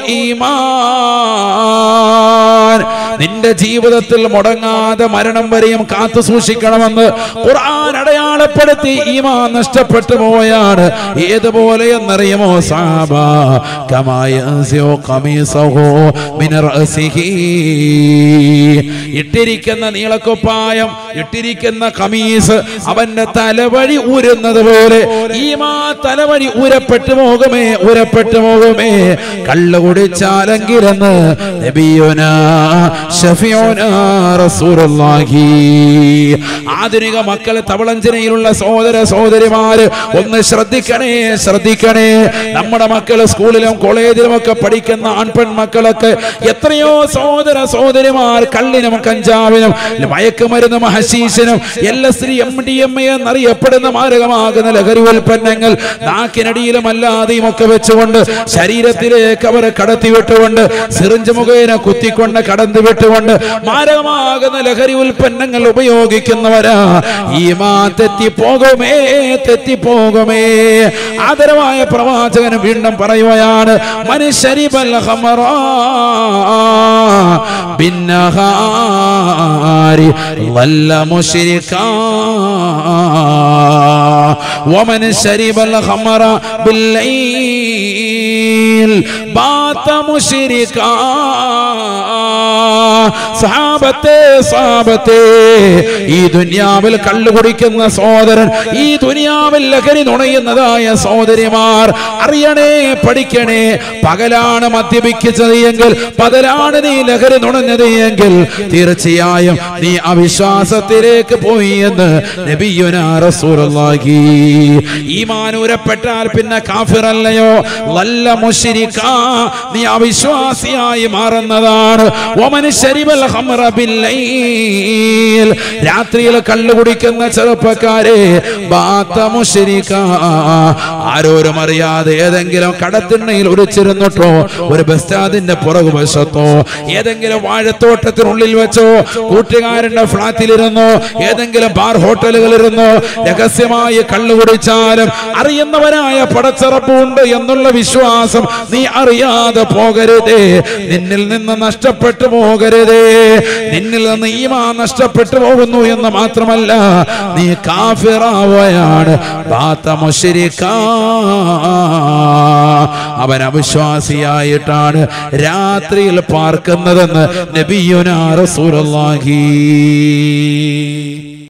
ഈമാൻ നിന്റെ ജീവിതത്തിൽ മുടങ്ങാതെ മരണം വരെയും കാത്തു സൂക്ഷിക്കണമെന്ന് ഖുർആൻ അടയാളപ്പെടുത്തി ഈമാൻ നഷ്ടപ്പെട്ടു പോയാണ് ഏതുപോലെ എന്നറിയുമോ സാബ കമായൻസിഉ ഖമീസഹു മിൻ റഅസിഹി ഇട്ടിരിക്കുന്ന നീളക്കുപ്പായം ഇട്ടിരിക്കുന്ന കമീസ് അവന്റെ തലവഴി ഊരുന്നത് പോലെ ഈമാ തലവഴി ഊരപ്പെട്ടു പോകുമേ ഊരപ്പെട്ടു പോകുമേ കള്ളു കുടിച്ചാലെങ്കിലെന്ന് നബിയുന ഷഫിയുന റസൂലുള്ളാഹി ആധുനിക മക്കളെ തവളഞ്ചനയിലുള്ള സഹോദര സഹോദരിമാര് ഒന്ന് ശ്രദ്ധിക്കണേ ശ്രദ്ധിക്കണേ നമ്മുടെ മക്കള് സ്കൂളിലും കോളേജിലും ഒക്കെ പഠിക്കുന്ന ആൺപെൺ മക്കളൊക്കെ എത്രയോ സഹോദര സഹോദരിമാർ കള്ളിനും കഞ്ചാവിനും മയക്കുമരുന്നും ഹശീഷിനും L S D M D M A എന്നറിയപ്പെടുന്ന മാരകമാകുന്ന ലഹരി ഉൽപ്പന്നങ്ങൾ നാക്കിനടിയിലും അല്ലാതെയും ഒക്കെ വെച്ചുകൊണ്ട് ശരീരത്തിലേക്ക് അവർ കടത്തിവിട്ടുകൊണ്ട് സിറിഞ്ച് മുഖേന കുത്തിക്കൊണ്ട് കടന്നു വിട്ടുകൊണ്ട് പെട്ടുകൊണ്ട് മാരകമാകുന്ന ലഹരി ഉൽപ്പന്നങ്ങൾ ഉപയോഗിക്കുന്നവരാ ഈമാ തെറ്റിപ്പോകുമേ തെറ്റിപ്പോകുമേ ആദരവായ പ്രവാചകൻ വീണ്ടും പറയുകയാണ് മനുഷ്യരിബൽ ഹമറാ بالنهار ظل مشركا ومن شرب الخمر بالليل بات مشركا സഹാബത്തെ സഹാബത്തെ ഈ ദുനിയാവിൽ കള്ളു കുടിക്കുന്ന സഹോദരൻ ഈ ദുനിയാവിൽ ലഹരി നുണയുന്നതായ സഹോദരിമാർ അറിയണേ പഠിക്കണേ പകലാണ് മദ്യപിക്കുന്നത് എങ്കിൽ പകലാണ് നീ ലഹരി നുണഞ്ഞത് എങ്കിൽ തീർച്ചയായും നീ അവിശ്വാസത്തിലേക്ക് പോയി എന്ന് നബിയുനാ റസൂലുള്ളാഹി ഈമാനൂരപ്പെട്ടാൽ പിന്നെ കാഫിറല്ലയോ വല്ല മുശ്രിക നീ അവിശ്വാസിയായി മാറുന്നതാണ് ഒമൻ ശരിവൽ ഹംറ ബില്ലൈൽ രാത്രിയിൽ കള്ളു കുടിക്കുന്ന ചെറുപ്പക്കാരെ ബാത്ത മുശ്രിക ആരോരും അറിയാതെ ഏതെങ്കിലും കടത്തിണ്ണയിൽ ഒളിച്ചിരുന്നിട്ടോ ഒരു ബസ് സ്റ്റാൻഡിന്റെ പുറകുവശത്തോ ഏതെങ്കിലും വാഴത്തോട്ടത്തിനുള്ളിൽ വെച്ചോ കൂട്ടുകാരന്റെ ഫ്ളാറ്റിലിരുന്നോ ഏതെങ്കിലും ബാർ ഹോട്ടലുകളിലിരുന്നോ രഹസ്യമായി കള്ളു കുടിച്ചാലും അറിയുന്നവനായ പടച്ചറപ്പുണ്ട് എന്നുള്ള വിശ്വാസം നീ അറിയാതെ പോകരുതേ നിന്നിൽ നിന്ന് നഷ്ടപ്പെട്ടു പോകരുതേ നിന്നിൽ നിന്ന് ഈമാ നഷ്ടപ്പെട്ടു പോകുന്നു എന്ന് മാത്രമല്ല നീ കാഫിറാവുകയാണ് ബാത്ത മുശ്രിക്കാ. അവൻ അവിശ്വാസിയായിട്ടാണ് രാത്രിയിൽ പാർക്കുന്നതെന്ന് നബിയുനാ റസൂലുള്ളാഹി